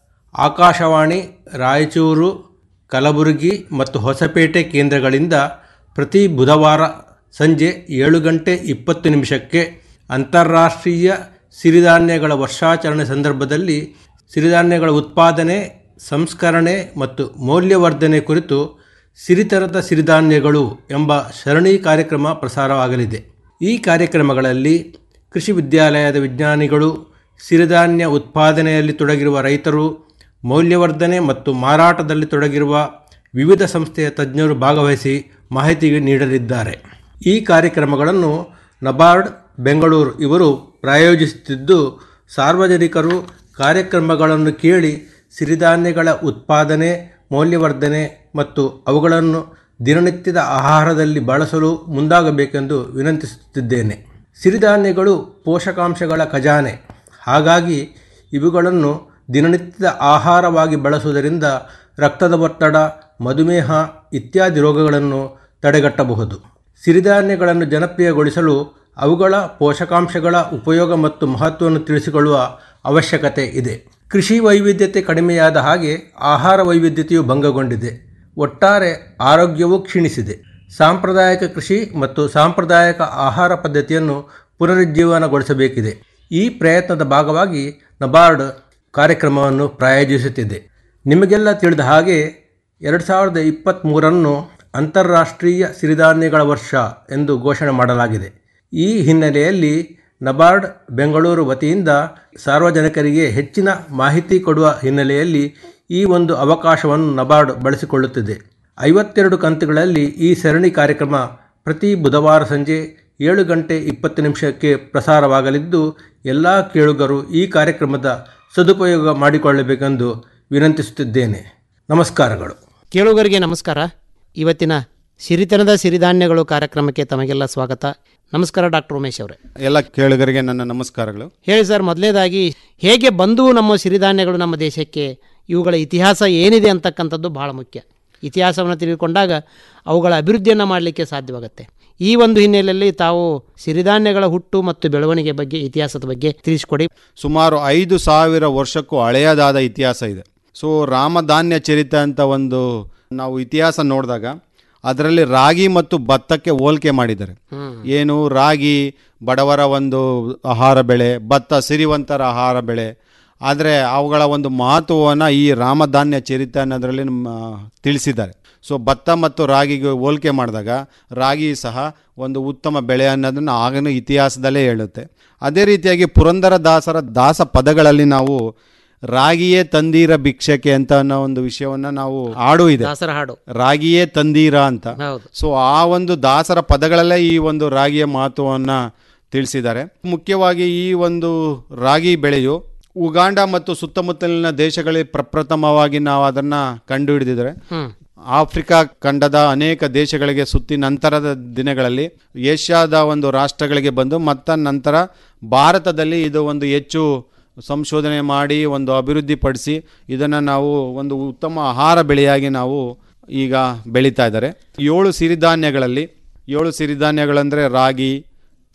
E: ಆಕಾಶವಾಣಿ ರಾಯಚೂರು ಕಲಬುರಗಿ ಮತ್ತು ಹೊಸಪೇಟೆ ಕೇಂದ್ರಗಳಿಂದ ಪ್ರತಿ ಬುಧವಾರ ಸಂಜೆ ಏಳು ಗಂಟೆ ಇಪ್ಪತ್ತು ನಿಮಿಷಕ್ಕೆ ಅಂತಾರಾಷ್ಟ್ರೀಯ ಸಿರಿಧಾನ್ಯಗಳ ವರ್ಷಾಚರಣೆ ಸಂದರ್ಭದಲ್ಲಿ ಸಿರಿಧಾನ್ಯಗಳ ಉತ್ಪಾದನೆ ಸಂಸ್ಕರಣೆ ಮತ್ತು ಮೌಲ್ಯವರ್ಧನೆ ಕುರಿತು ಸಿರಿತರದ ಸಿರಿಧಾನ್ಯಗಳು ಎಂಬ ಸರಣಿ ಕಾರ್ಯಕ್ರಮ ಪ್ರಸಾರವಾಗಲಿದೆ ಈ ಕಾರ್ಯಕ್ರಮಗಳಲ್ಲಿ ಕೃಷಿ ವಿದ್ಯಾಲಯದ ವಿಜ್ಞಾನಿಗಳು ಸಿರಿಧಾನ್ಯ ಉತ್ಪಾದನೆಯಲ್ಲಿ ತೊಡಗಿರುವ ರೈತರು ಮೌಲ್ಯವರ್ಧನೆ ಮತ್ತು ಮಾರಾಟದಲ್ಲಿ ತೊಡಗಿರುವ ವಿವಿಧ ಸಂಸ್ಥೆಯ ತಜ್ಞರು ಭಾಗವಹಿಸಿ ಮಾಹಿತಿ ನೀಡಲಿದ್ದಾರೆ ಈ ಕಾರ್ಯಕ್ರಮಗಳನ್ನು ನಬಾರ್ಡ್ ಬೆಂಗಳೂರು ಇವರು ಪ್ರಾಯೋಜಿಸುತ್ತಿದ್ದು ಸಾರ್ವಜನಿಕರು ಕಾರ್ಯಕ್ರಮಗಳನ್ನು ಕೇಳಿ ಸಿರಿಧಾನ್ಯಗಳ ಉತ್ಪಾದನೆ ಮೌಲ್ಯವರ್ಧನೆ ಮತ್ತು ಅವುಗಳನ್ನು ದಿನನಿತ್ಯದ ಆಹಾರದಲ್ಲಿ ಬಳಸಲು ಮುಂದಾಗಬೇಕೆಂದು ವಿನಂತಿಸುತ್ತಿದ್ದೇನೆ ಸಿರಿಧಾನ್ಯಗಳು ಪೋಷಕಾಂಶಗಳ ಖಜಾನೆ ಹಾಗಾಗಿ ಇವುಗಳನ್ನು ದಿನನಿತ್ಯದ ಆಹಾರವಾಗಿ ಬಳಸುವುದರಿಂದ ರಕ್ತದ ಒತ್ತಡ ಮಧುಮೇಹ ಇತ್ಯಾದಿ ರೋಗಗಳನ್ನು ತಡೆಗಟ್ಟಬಹುದು ಸಿರಿಧಾನ್ಯಗಳನ್ನು ಜನಪ್ರಿಯಗೊಳಿಸಲು ಅವುಗಳ ಪೋಷಕಾಂಶಗಳ ಉಪಯೋಗ ಮತ್ತು ಮಹತ್ವವನ್ನು ತಿಳಿಸಿಕೊಳ್ಳುವ ಅವಶ್ಯಕತೆ ಇದೆ ಕೃಷಿ ವೈವಿಧ್ಯತೆ ಕಡಿಮೆಯಾದ ಹಾಗೆ ಆಹಾರ ವೈವಿಧ್ಯತೆಯು ಭಂಗಗೊಂಡಿದೆ ಒಟ್ಟಾರೆ ಆರೋಗ್ಯವೂ ಕ್ಷೀಣಿಸಿದೆ ಸಾಂಪ್ರದಾಯಿಕ ಕೃಷಿ ಮತ್ತು ಸಾಂಪ್ರದಾಯಿಕ ಆಹಾರ ಪದ್ಧತಿಯನ್ನು ಪುನರುಜ್ಜೀವನಗೊಳಿಸಬೇಕಿದೆ ಈ ಪ್ರಯತ್ನದ ಭಾಗವಾಗಿ ನಬಾರ್ಡ್ ಕಾರ್ಯಕ್ರಮವನ್ನು ಪ್ರಾಯೋಜಿಸುತ್ತಿದೆ ನಿಮಗೆಲ್ಲ ತಿಳಿದ ಹಾಗೆ ಎರಡು ಸಾವಿರದ ಇಪ್ಪತ್ತ್ಮೂರನ್ನು ಅಂತಾರಾಷ್ಟ್ರೀಯ ಸಿರಿಧಾನ್ಯಗಳ ವರ್ಷ ಎಂದು ಘೋಷಣೆ ಮಾಡಲಾಗಿದೆ ಈ ಹಿನ್ನೆಲೆಯಲ್ಲಿ ನಬಾರ್ಡ್ ಬೆಂಗಳೂರು ವತಿಯಿಂದ ಸಾರ್ವಜನಿಕರಿಗೆ ಹೆಚ್ಚಿನ ಮಾಹಿತಿ ಕೊಡುವ ಹಿನ್ನೆಲೆಯಲ್ಲಿ ಈ ಒಂದು ಅವಕಾಶವನ್ನು ನಬಾರ್ಡ್ ಬಳಸಿಕೊಳ್ಳುತ್ತಿದೆ ಐವತ್ತೆರಡು ಕಂತುಗಳಲ್ಲಿ ಈ ಸರಣಿ ಕಾರ್ಯಕ್ರಮ ಪ್ರತಿ ಬುಧವಾರ ಸಂಜೆ ಏಳು ಗಂಟೆ ಇಪ್ಪತ್ತು ನಿಮಿಷಕ್ಕೆ ಪ್ರಸಾರವಾಗಲಿದ್ದು ಎಲ್ಲ ಕೇಳುಗರು ಈ ಕಾರ್ಯಕ್ರಮದ ಸದುಪಯೋಗ ಮಾಡಿಕೊಳ್ಳಬೇಕೆಂದು ವಿನಂತಿಸುತ್ತಿದ್ದೇನೆ ನಮಸ್ಕಾರಗಳು
C: ಕೇಳುಗರಿಗೆ ನಮಸ್ಕಾರ ಇವತ್ತಿನ ಸಿರಿತನದ ಸಿರಿಧಾನ್ಯಗಳು ಕಾರ್ಯಕ್ರಮಕ್ಕೆ ತಮಗೆಲ್ಲ ಸ್ವಾಗತ ನಮಸ್ಕಾರ ಡಾಕ್ಟರ್ ಉಮೇಶ್ ಅವರೇ
X: ಎಲ್ಲ ಕೇಳುಗರಿಗೆ ನನ್ನ ನಮಸ್ಕಾರಗಳು
C: ಹೇಳಿ ಸರ್ ಮೊದಲನೇದಾಗಿ ಹೇಗೆ ಬಂದು ನಮ್ಮ ಸಿರಿಧಾನ್ಯಗಳು ನಮ್ಮ ದೇಶಕ್ಕೆ ಇವುಗಳ ಇತಿಹಾಸ ಏನಿದೆ ಅಂತಕ್ಕಂಥದ್ದು ಬಹಳ ಮುಖ್ಯ ಇತಿಹಾಸವನ್ನು ತಿಳಿದುಕೊಂಡಾಗ ಅವುಗಳ ಅಭಿವೃದ್ಧಿಯನ್ನು ಮಾಡಲಿಕ್ಕೆ ಸಾಧ್ಯವಾಗುತ್ತೆ ಈ ಒಂದು ಹಿನ್ನೆಲೆಯಲ್ಲಿ ತಾವು ಸಿರಿಧಾನ್ಯಗಳ ಹುಟ್ಟು ಮತ್ತು ಬೆಳವಣಿಗೆ ಬಗ್ಗೆ ಇತಿಹಾಸದ ಬಗ್ಗೆ ತಿಳಿಸಿಕೊಡಿ
X: ಸುಮಾರು ಐದು ಸಾವಿರ ವರ್ಷಕ್ಕೂ ಹಳೆಯದಾದ ಇತಿಹಾಸ ಇದೆ ಸೊ ರಾಮಧಾನ್ಯ ಚರಿತ ಅಂತ ಒಂದು ನಾವು ಇತಿಹಾಸ ನೋಡಿದಾಗ ಅದರಲ್ಲಿ ರಾಗಿ ಮತ್ತು ಭತ್ತಕ್ಕೆ ಹೋಲಿಕೆ ಮಾಡಿದ್ದಾರೆ ಏನು ರಾಗಿ ಬಡವರ ಒಂದು ಆಹಾರ ಬೆಳೆ ಭತ್ತ ಸಿರಿವಂತರ ಆಹಾರ ಬೆಳೆ ಆದರೆ ಅವುಗಳ ಒಂದು ಮಹತ್ವವನ್ನು ಈ ರಾಮಧಾನ್ಯ ಚರಿತ ಅನ್ನೋದರಲ್ಲಿ ನಮ್ಮ ತಿಳಿಸಿದ್ದಾರೆ ಸೊ ಭತ್ತ ಮತ್ತು ರಾಗಿಗೆ ಹೋಲಿಕೆ ಮಾಡಿದಾಗ ರಾಗಿ ಸಹ ಒಂದು ಉತ್ತಮ ಬೆಳೆ ಅನ್ನೋದನ್ನು ಆಗಿನ ಇತಿಹಾಸದಲ್ಲೇ ಹೇಳುತ್ತೆ ಅದೇ ರೀತಿಯಾಗಿ ಪುರಂದರ ದಾಸರ ದಾಸ ಪದಗಳಲ್ಲಿ ನಾವು ರಾಗಿಯೇ ತಂದೀರ ಭಿಕ್ಷಕ್ಕೆ ಅಂತ ಅನ್ನೋ ಒಂದು ವಿಷಯವನ್ನ ನಾವು ಹಾಡು ಇದೆ
C: ದಾಸರ ಹಾಡು
X: ರಾಗಿಯೇ ತಂದೀರ ಅಂತ
C: ಹೌದು
X: ಸೊ ಆ ಒಂದು ದಾಸರ ಪದಗಳಲ್ಲೇ ಈ ಒಂದು ರಾಗಿಯ ಮಹತ್ವವನ್ನ ತಿಳಿಸಿದ್ದಾರೆ ಮುಖ್ಯವಾಗಿ ಈ ಒಂದು ರಾಗಿ ಬೆಳೆಯು ಉಗಾಂಡ ಮತ್ತು ಸುತ್ತಮುತ್ತಲಿನ ದೇಶಗಳಲ್ಲಿ ಪ್ರಪ್ರಥಮವಾಗಿ ನಾವು ಅದನ್ನ ಕಂಡು ಹಿಡಿದಿದ್ದಾರೆ
C: ಹ್ಮ್.
X: ಆಫ್ರಿಕಾ ಖಂಡದ ಅನೇಕ ದೇಶಗಳಿಗೆ ಸುತ್ತಿ ನಂತರದ ದಿನಗಳಲ್ಲಿ ಏಷ್ಯಾದ ಒಂದು ರಾಷ್ಟ್ರಗಳಿಗೆ ಬಂದು ಮತ್ತ ನಂತರ ಭಾರತದಲ್ಲಿ ಇದು ಒಂದು ಹೆಚ್ಚು ಸಂಶೋಧನೆ ಮಾಡಿ ಒಂದು ಅಭಿವೃದ್ಧಿಪಡಿಸಿ ಇದನ್ನು ನಾವು ಒಂದು ಉತ್ತಮ ಆಹಾರ ಬೆಳೆಯಾಗಿ ನಾವು ಈಗ ಬೆಳೀತಾ ಇದ್ದಾರೆ ಏಳು ಸಿರಿಧಾನ್ಯಗಳಲ್ಲಿ ಏಳು ಸಿರಿಧಾನ್ಯಗಳಂದರೆ ರಾಗಿ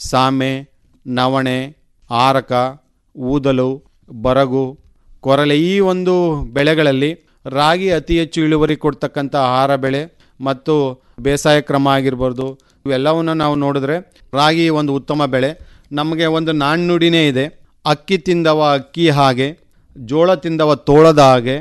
X: ಸಾಮೆ ನವಣೆ ಆರಕ ಊದಲು ಬರಗು ಕೊರಲೆ ಈ ಒಂದು ಬೆಳೆಗಳಲ್ಲಿ ರಾಗಿ ಅತಿ ಹೆಚ್ಚು ಇಳುವರಿ ಕೊಡ್ತಕ್ಕಂಥ ಆಹಾರ ಬೆಳೆ ಮತ್ತು ಬೇಸಾಯ ಕ್ರಮ ಆಗಿರ್ಬೋದು ಇವೆಲ್ಲವನ್ನು ನಾವು ನೋಡಿದ್ರೆ ರಾಗಿ ಒಂದು ಉತ್ತಮ ಬೆಳೆ ನಮಗೆ ಒಂದು ನಾಣ್ಣುಡಿನೇ ಇದೆ ಅಕ್ಕಿ ತಿಂದವ ಅಕ್ಕಿ ಹಾಗೆ ಜೋಳ ತಿಂದವ ತೋಳದ ಹಾಗೆ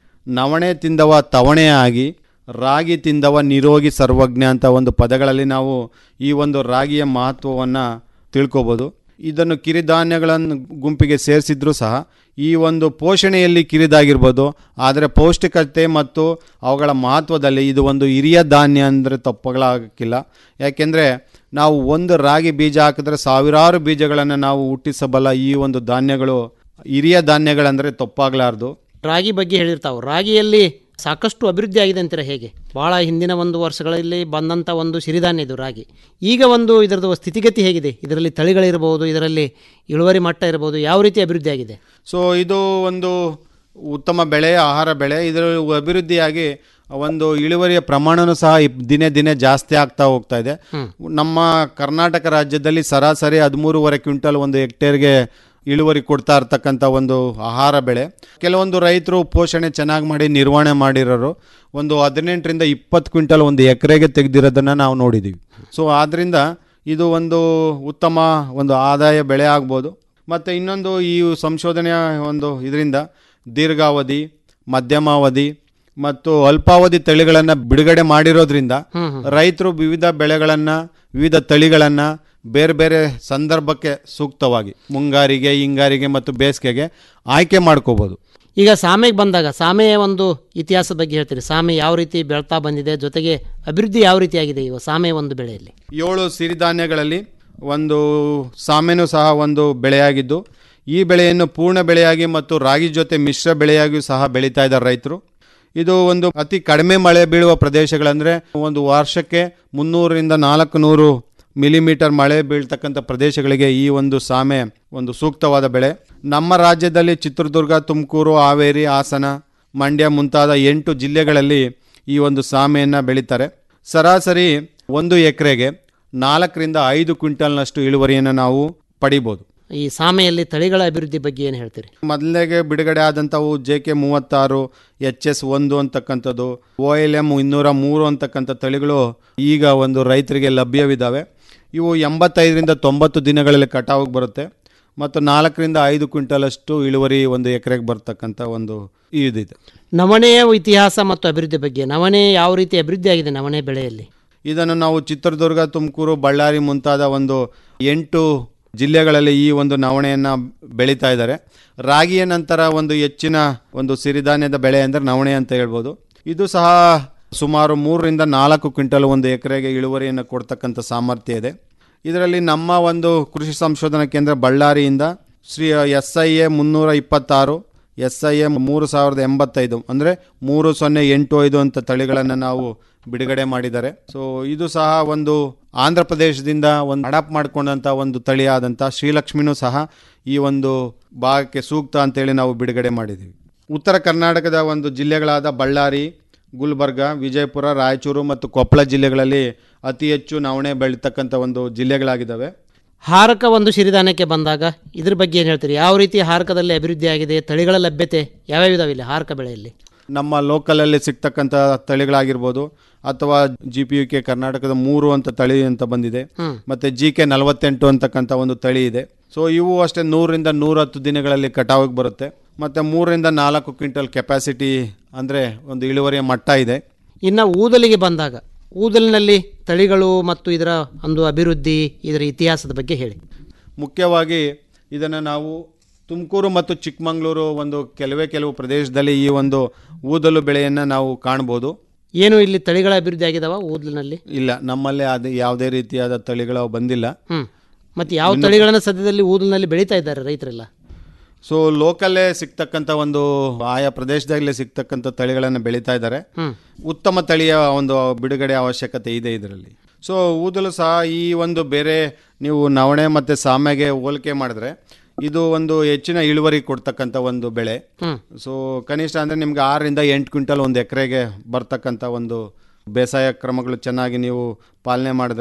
X: ನವಣೆ ತಿಂದವ ತವಣೆ ಆಗಿ ರಾಗಿ ತಿಂದವ ನಿರೋಗಿ ಸರ್ವಜ್ಞ ಅಂತ ಒಂದು ಪದಗಳಲ್ಲಿ ನಾವು ಈ ಒಂದು ರಾಗಿಯ ಮಹತ್ವವನ್ನು ತಿಳ್ಕೊಬೋದು ಇದನ್ನು ಕಿರಿಧಾನ್ಯಗಳನ್ನು ಗುಂಪಿಗೆ ಸೇರಿಸಿದ್ರೂ ಸಹ ಈ ಒಂದು ಪೋಷಣೆಯಲ್ಲಿ ಕಿರಿದಾಗಿರ್ಬೋದು ಆದರೆ ಪೌಷ್ಟಿಕತೆ ಮತ್ತು ಅವುಗಳ ಮಹತ್ವದಲ್ಲಿ ಇದು ಒಂದು ಹಿರಿಯ ಧಾನ್ಯ ಅಂದರೆ ತಪ್ಪುಗಳಾಗಕ್ಕಿಲ್ಲ ಯಾಕೆಂದರೆ ನಾವು ಒಂದು ರಾಗಿ ಬೀಜ ಹಾಕಿದ್ರೆ ಸಾವಿರಾರು ಬೀಜಗಳನ್ನು ನಾವು ಹುಟ್ಟಿಸಬಲ್ಲ ಈ ಒಂದು ಧಾನ್ಯಗಳು ಹಿರಿಯ ಧಾನ್ಯಗಳಂದರೆ ತಪ್ಪಾಗಲಾರ್ದು
C: ರಾಗಿ ಬಗ್ಗೆ ಹೇಳಿರ್ತಾವೆ ರಾಗಿಯಲ್ಲಿ ಸಾಕಷ್ಟು ಅಭಿವೃದ್ಧಿ ಆಗಿದೆ ಅಂತೀರ ಹೇಗೆ ಭಾಳ ಹಿಂದಿನ ಒಂದು ವರ್ಷಗಳಲ್ಲಿ ಬಂದಂಥ ಒಂದು ಸಿರಿಧಾನ್ಯ ಇದು ರಾಗಿ ಈಗ ಒಂದು ಇದರದ್ದು ಸ್ಥಿತಿಗತಿ ಹೇಗಿದೆ ಇದರಲ್ಲಿ ತಳಿಗಳಿರ್ಬೋದು ಇದರಲ್ಲಿ ಇಳುವರಿ ಮಟ್ಟ ಇರ್ಬೋದು ಯಾವ ರೀತಿ ಅಭಿವೃದ್ಧಿ ಆಗಿದೆ
X: ಸೊ ಇದು ಒಂದು ಉತ್ತಮ ಬೆಳೆ ಆಹಾರ ಬೆಳೆ ಇದರ ಅಭಿವೃದ್ಧಿಯಾಗಿ ಒಂದು ಇಳುವರಿಯ ಪ್ರಮಾಣನೂ ಸಹ ಇಪ್- ದಿನೇ ದಿನೇ ಜಾಸ್ತಿ ಆಗ್ತಾ ಹೋಗ್ತಾ ಇದೆ ನಮ್ಮ ಕರ್ನಾಟಕ ರಾಜ್ಯದಲ್ಲಿ ಸರಾಸರಿ ಹದಿಮೂರುವರೆ ಕ್ವಿಂಟಲ್ ಒಂದು ಹೆಕ್ಟೇರ್ಗೆ ಇಳುವರಿ ಕೊಡ್ತಾ ಇರ್ತಕ್ಕಂಥ ಒಂದು ಆಹಾರ ಬೆಳೆ ಕೆಲವೊಂದು ರೈತರು ಪೋಷಣೆ ಚೆನ್ನಾಗಿ ಮಾಡಿ ನಿರ್ವಹಣೆ ಮಾಡಿರೋರು ಒಂದು ಹದಿನೆಂಟರಿಂದ ಇಪ್ಪತ್ತು ಕ್ವಿಂಟಲ್ ಒಂದು ಎಕರೆಗೆ ತೆಗೆದಿರೋದನ್ನು ನಾವು ನೋಡಿದ್ದೀವಿ ಸೊ ಆದ್ದರಿಂದ ಇದು ಒಂದು ಉತ್ತಮ ಒಂದು ಆದಾಯ ಬೆಳೆ ಆಗ್ಬೋದು ಮತ್ತು ಇನ್ನೊಂದು ಈ ಸಂಶೋಧನೆಯ ಒಂದು ಇದರಿಂದ ದೀರ್ಘಾವಧಿ ಮಧ್ಯಮಾವಧಿ ಮತ್ತು ಅಲ್ಪಾವಧಿ ತಳಿಗಳನ್ನು ಬಿಡುಗಡೆ ಮಾಡಿರೋದ್ರಿಂದ ರೈತರು ವಿವಿಧ ಬೆಳೆಗಳನ್ನು ವಿವಿಧ ತಳಿಗಳನ್ನು ಬೇರೆ ಬೇರೆ ಸಂದರ್ಭಕ್ಕೆ ಸೂಕ್ತವಾಗಿ ಮುಂಗಾರಿಗೆ ಹಿಂಗಾರಿಗೆ ಮತ್ತು ಬೇಸಿಗೆಗೆ ಆಯ್ಕೆ ಮಾಡ್ಕೋಬೋದು
C: ಈಗ ಸಾಮೆಗೆ ಬಂದಾಗ ಸಾಮೆಯ ಒಂದು ಇತಿಹಾಸದ ಬಗ್ಗೆ ಹೇಳ್ತೀರಿ ಸಾಮೆ ಯಾವ ರೀತಿ ಬೆಳ್ತಾ ಬಂದಿದೆ ಜೊತೆಗೆ ಅಭಿವೃದ್ಧಿ ಯಾವ ರೀತಿ ಆಗಿದೆ ಇವ ಸಾಮೆ ಒಂದು ಬೆಳೆಯಲ್ಲಿ
X: ಏಳು ಸಿರಿಧಾನ್ಯಗಳಲ್ಲಿ ಒಂದು ಸಾಮೆನೂ ಸಹ ಒಂದು ಬೆಳೆಯಾಗಿದ್ದು ಈ ಬೆಳೆಯನ್ನು ಪೂರ್ಣ ಬೆಳೆಯಾಗಿ ಮತ್ತು ರಾಗಿ ಜೊತೆ ಮಿಶ್ರ ಬೆಳೆಯಾಗಿಯೂ ಸಹ ಬೆಳೀತಾ ಇದ್ದಾರೆ ರೈತರು ಇದು ಒಂದು ಅತಿ ಕಡಿಮೆ ಮಳೆ ಬೀಳುವ ಪ್ರದೇಶಗಳಂದರೆ ಒಂದು ವರ್ಷಕ್ಕೆ ಮುನ್ನೂರರಿಂದ ನಾಲ್ಕು ನೂರು ಮಿಲಿಮೀಟರ್ ಮಳೆ ಬೀಳ್ತಕ್ಕಂಥ ಪ್ರದೇಶಗಳಿಗೆ ಈ ಒಂದು ಸಾಮೆ ಒಂದು ಸೂಕ್ತವಾದ ಬೆಳೆ ನಮ್ಮ ರಾಜ್ಯದಲ್ಲಿ ಚಿತ್ರದುರ್ಗ ತುಮಕೂರು ಹಾವೇರಿ ಹಾಸನ ಮಂಡ್ಯ ಮುಂತಾದ ಎಂಟು ಜಿಲ್ಲೆಗಳಲ್ಲಿ ಈ ಒಂದು ಸಾಮೆಯನ್ನು ಬೆಳೀತಾರೆ ಸರಾಸರಿ ಒಂದು ಎಕರೆಗೆ ನಾಲ್ಕರಿಂದ ಐದು ಕ್ವಿಂಟಲ್ನಷ್ಟು ಇಳುವರಿಯನ್ನು ನಾವು ಪಡಿಬೋದು
C: ಈ ಸಾಮೆಯಲ್ಲಿ ತಳಿಗಳ ಅಭಿವೃದ್ಧಿ ಬಗ್ಗೆ ಏನು ಹೇಳ್ತೀರಿ
X: ಮೊದಲಿಗೆ ಬಿಡುಗಡೆ ಆದಂಥವು ಜೆ ಕೆ ಮೂವತ್ತಾರು ಎಚ್ ಎಸ್ ಒಂದು ಅಂತಕ್ಕಂಥದ್ದು ಓ ಎಲ್ ಎಮ್ ಇನ್ನೂರ ಮೂರು ಅಂತಕ್ಕಂಥ ತಳಿಗಳು ಈಗ ಒಂದು ರೈತರಿಗೆ ಲಭ್ಯವಿದ್ದಾವೆ ಇವು ಎಂಬತ್ತೈದರಿಂದ ತೊಂಬತ್ತು ದಿನಗಳಲ್ಲಿ ಕಟಾವಿಗೆ ಬರುತ್ತೆ ಮತ್ತು ನಾಲ್ಕರಿಂದ ಐದು ಕ್ವಿಂಟಲಷ್ಟು ಇಳುವರಿ ಒಂದು ಎಕರೆಗೆ ಬರ್ತಕ್ಕಂಥ ಒಂದು ಇದಿದೆ
C: ನವಣೆಯ ಇತಿಹಾಸ ಮತ್ತು ಅಭಿವೃದ್ಧಿ ಬಗ್ಗೆ ನವಣೆ ಯಾವ ರೀತಿ ಅಭಿವೃದ್ಧಿ ಆಗಿದೆ ನವಣೆ ಬೆಳೆಯಲ್ಲಿ
X: ಇದನ್ನು ನಾವು ಚಿತ್ರದುರ್ಗ ತುಮಕೂರು ಬಳ್ಳಾರಿ ಮುಂತಾದ ಒಂದು ಎಂಟು ಜಿಲ್ಲೆಗಳಲ್ಲಿ ಈ ಒಂದು ನವಣೆಯನ್ನು ಬೆಳೀತಾ ಇದ್ದಾರೆ ರಾಗಿಯ ನಂತರ ಒಂದು ಹೆಚ್ಚಿನ ಒಂದು ಸಿರಿಧಾನ್ಯದ ಬೆಳೆ ಅಂದರೆ ನವಣೆ ಅಂತ ಹೇಳ್ಬೋದು ಇದು ಸಹ ಸುಮಾರು ಮೂರರಿಂದ ನಾಲ್ಕು ಕ್ವಿಂಟಲ್ ಒಂದು ಎಕರೆಗೆ ಇಳುವರಿಯನ್ನು ಕೊಡ್ತಕ್ಕಂಥ ಸಾಮರ್ಥ್ಯ ಇದೆ ಇದರಲ್ಲಿ ನಮ್ಮ ಒಂದು ಕೃಷಿ ಸಂಶೋಧನಾ ಕೇಂದ್ರ ಬಳ್ಳಾರಿಯಿಂದ ಶ್ರೀ ಎಸ್ ಐ ಎ ಮುನ್ನೂರ ಇಪ್ಪತ್ತಾರು ಎಸ್ ಐ ಎ ಮೂರು ಸಾವಿರದ ಎಂಬತ್ತೈದು ಅಂದರೆ ಮೂರು ಸೊನ್ನೆ ಎಂಟು ಐದು ಅಂತ ತಳಿಗಳನ್ನು ನಾವು ಬಿಡುಗಡೆ ಮಾಡಿದ್ದಾರೆ ಸೊ ಇದು ಸಹ ಒಂದು ಆಂಧ್ರ ಪ್ರದೇಶದಿಂದ ಒಂದು ಅಡಾಪ್ಟ್ ಮಾಡ್ಕೊಂಡಂಥ ಒಂದು ತಳಿಯಾದಂಥ ಶ್ರೀಲಕ್ಷ್ಮಿನೂ ಸಹ ಈ ಒಂದು ಭಾಗಕ್ಕೆ ಸೂಕ್ತ ಅಂತೇಳಿ ನಾವು ಬಿಡುಗಡೆ ಮಾಡಿದ್ದೀವಿ ಉತ್ತರ ಕರ್ನಾಟಕದ ಒಂದು ಜಿಲ್ಲೆಗಳಾದ ಬಳ್ಳಾರಿ ಗುಲ್ಬರ್ಗ ವಿಜಯಪುರ ರಾಯಚೂರು ಮತ್ತು ಕೊಪ್ಪಳ ಜಿಲ್ಲೆಗಳಲ್ಲಿ ಅತಿ ಹೆಚ್ಚು ನವಣೆ ಬೆಳೀತಕ್ಕಂಥ ಒಂದು ಜಿಲ್ಲೆಗಳಾಗಿದ್ದಾವೆ
C: ಹಾರಕ ಒಂದು ಸಿರಿಧಾನ್ಯಕ್ಕೆ ಬಂದಾಗ ಇದ್ರ ಬಗ್ಗೆ ಏನು ಹೇಳ್ತೀರಿ ಯಾವ ರೀತಿ ಹಾರಕದಲ್ಲಿ ಅಭಿವೃದ್ಧಿ ಆಗಿದೆ ತಳಿಗಳ ಲಭ್ಯತೆ ಯಾವ್ಯಾವ ಇದಾವೆ ಇಲ್ಲಿ ಹಾರಕ ಬೆಳೆಯಲ್ಲಿ
X: ನಮ್ಮ ಲೋಕಲಲ್ಲಿ ಸಿಗ್ತಕ್ಕಂಥ ತಳಿಗಳಾಗಿರ್ಬೋದು ಅಥವಾ ಜಿ ಪಿ ಯು ಕೆ ಕರ್ನಾಟಕದ ಮೂರು ಅಂತ ತಳಿ ಅಂತ ಬಂದಿದೆ
C: ಹ್ಮ್.
X: ಮತ್ತು ಜಿ ಕೆ ನಲವತ್ತೆಂಟು ಅಂತಕ್ಕಂಥ ಒಂದು ತಳಿ ಇದೆ ಸೊ ಇವು ಅಷ್ಟೇ ನೂರರಿಂದ ನೂರಹತ್ತು ದಿನಗಳಲ್ಲಿ ಕಟಾವಿಗೆ ಬರುತ್ತೆ ಮತ್ತು ಮೂರರಿಂದ ನಾಲ್ಕು ಕ್ವಿಂಟಲ್ ಕೆಪಾಸಿಟಿ ಅಂದರೆ ಒಂದು ಇಳುವರಿಯ ಮಟ್ಟ ಇದೆ
C: ಇನ್ನು ಊದಲಿಗೆ ಬಂದಾಗ ಊದಲಿನಲ್ಲಿ ತಳಿಗಳು ಮತ್ತು ಇದರ ಒಂದು ಅಭಿವೃದ್ಧಿ ಇದರ ಇತಿಹಾಸದ ಬಗ್ಗೆ ಹೇಳಿ
X: ಮುಖ್ಯವಾಗಿ ಇದನ್ನು ನಾವು ತುಮಕೂರು ಮತ್ತು ಚಿಕ್ಕಮಗಳೂರು ಒಂದು ಕೆಲವೇ ಕೆಲವು ಪ್ರದೇಶದಲ್ಲಿ ಈ ಒಂದು ಊದಲು ಬೆಳೆಯನ್ನು ನಾವು ಕಾಣ್ಬೋದು
C: ಏನು ಇಲ್ಲಿ ತಳಿಗಳ ಅಭಿವೃದ್ಧಿ ಆಗಿದಾವ ಊದಲಿನಲ್ಲಿ
X: ಇಲ್ಲ ನಮ್ಮಲ್ಲಿ ಅದು ಯಾವುದೇ ರೀತಿಯಾದ ತಳಿಗಳು ಬಂದಿಲ್ಲ
C: ಹ್ಮ್ ಮತ್ತು ಯಾವ
X: ಇನ್ನು-
C: ತಳಿಗಳನ್ನು ಸದ್ಯದಲ್ಲಿ ಊದಲಿನಲ್ಲಿ ಬೆಳೀತಾ ಇದ್ದಾರೆ ರೈತರೆಲ್ಲ
X: ಸೊ ಲೋಕಲ್ಲೇ ಸಿಗ್ತಕ್ಕಂಥ ಒಂದು ಆಯಾ ಪ್ರದೇಶದಾಗಲೇ ಸಿಗ್ತಕ್ಕಂಥ ತಳಿಗಳನ್ನು ಬೆಳೀತಾ ಇದ್ದಾರೆ
C: ಹ್ಮ್.
X: ಉತ್ತಮ ತಳಿಯ ಒಂದು ಬಿಡುಗಡೆ ಅವಶ್ಯಕತೆ ಇದೆ ಇದರಲ್ಲಿ ಸೊ ಊದಲು ಸಹ ಈ ಒಂದು ಬೇರೆ ನೀವು ನವಣೆ ಮತ್ತು ಸಾಮೆಗೆ ಹೋಲಿಕೆ ಮಾಡಿದ್ರೆ ಇದು ಒಂದು ಹೆಚ್ಚಿನ ಇಳುವರಿ ಕೊಡ್ತಕ್ಕಂಥ ಒಂದು ಬೆಳೆ
C: ಹ್ಮ್.
X: ಸೊ ಕನಿಷ್ಠ ಅಂದರೆ ನಿಮ್ಗೆ ಆರರಿಂದ ಎಂಟು ಕ್ವಿಂಟಲ್ ಒಂದು ಎಕರೆಗೆ ಬರ್ತಕ್ಕಂಥ ಒಂದು ಬೇಸಾಯ ಕ್ರಮಗಳು ಚೆನ್ನಾಗಿ ನೀವು ಪಾಲನೆ ಮಾಡಿದ್ರೆ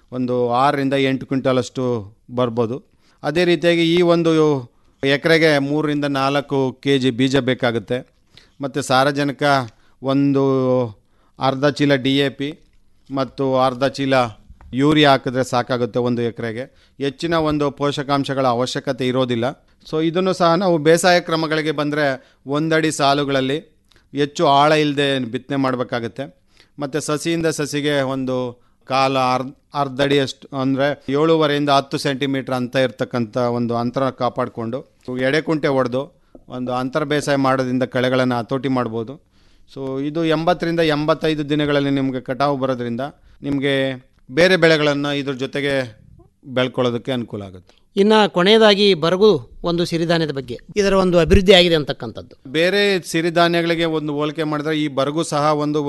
X: ಒಂದು ಆರರಿಂದ ಎಂಟು ಕ್ವಿಂಟಲಷ್ಟು ಬರ್ಬೋದು ಅದೇ ರೀತಿಯಾಗಿ ಈ ಒಂದು ಎಕರೆಗೆ ಮೂರರಿಂದ ನಾಲ್ಕು ಕೆ ಜಿ ಬೀಜ ಬೇಕಾಗುತ್ತೆ ಮತ್ತು ಸಾರಜನಕ ಒಂದು ಅರ್ಧ ಚೀಲ ಡಿ ಎ ಪಿ ಮತ್ತು ಅರ್ಧ ಚೀಲ ಯೂರಿಯಾ ಹಾಕಿದ್ರೆ ಸಾಕಾಗುತ್ತೆ ಒಂದು ಎಕರೆಗೆ ಹೆಚ್ಚಿನ ಒಂದು ಪೋಷಕಾಂಶಗಳ ಅವಶ್ಯಕತೆ ಇರೋದಿಲ್ಲ ಸೊ ಇದನ್ನು ಸಹ ನಾವು ಬೇಸಾಯ ಕ್ರಮಗಳಿಗೆ ಬಂದರೆ ಒಂದಡಿ ಸಾಲುಗಳಲ್ಲಿ ಹೆಚ್ಚು ಆಳ ಇಲ್ಲದೆ ಬಿತ್ತನೆ ಮಾಡಬೇಕಾಗುತ್ತೆ ಮತ್ತು ಸಸಿಯಿಂದ ಸಸಿಗೆ ಒಂದು ಕಾಲ ಅರ್ಧ ಅರ್ಧ ಅಡಿಯಷ್ಟು ಅಂದರೆ ಏಳುವರೆಯಿಂದ ಹತ್ತು ಸೆಂಟಿಮೀಟ್ರ್ ಅಂತ ಇರ್ತಕ್ಕಂಥ ಒಂದು ಅಂತರ ಕಾಪಾಡಿಕೊಂಡು ಎಡೆಕುಂಟೆ ಹೊಡೆದು ಒಂದು ಅಂತರ ಬೇಸಾಯ ಮಾಡೋದ್ರಿಂದ ಕಳೆಗಳನ್ನು ಹತೋಟಿ ಮಾಡ್ಬೋದು ಸೊ ಇದು ಎಂಬತ್ತರಿಂದ ಎಂಬತ್ತೈದು ದಿನಗಳಲ್ಲಿ ನಿಮಗೆ ಕಟಾವು ಬರೋದ್ರಿಂದ ನಿಮಗೆ ಬೇರೆ ಬೆಳೆಗಳನ್ನು ಇದ್ರ ಜೊತೆಗೆ ಬೆಳ್ಕೊಳ್ಳೋದಕ್ಕೆ ಅನುಕೂಲ ಆಗುತ್ತೆ
C: ಇನ್ನು ಕೊನೆಯದಾಗಿ ಬರಗು ಒಂದು ಸಿರಿಧಾನ್ಯದ ಬಗ್ಗೆ ಇದರ ಒಂದು ಅಭಿವೃದ್ಧಿ ಆಗಿದೆ ಅಂತಕ್ಕಂಥದ್ದು
X: ಬೇರೆ ಸಿರಿಧಾನ್ಯಗಳಿಗೆ ಒಂದು ಹೋಲಿಕೆ ಮಾಡಿದ್ರೆ ಈ ಬರಗು ಸಹ ಒಂದು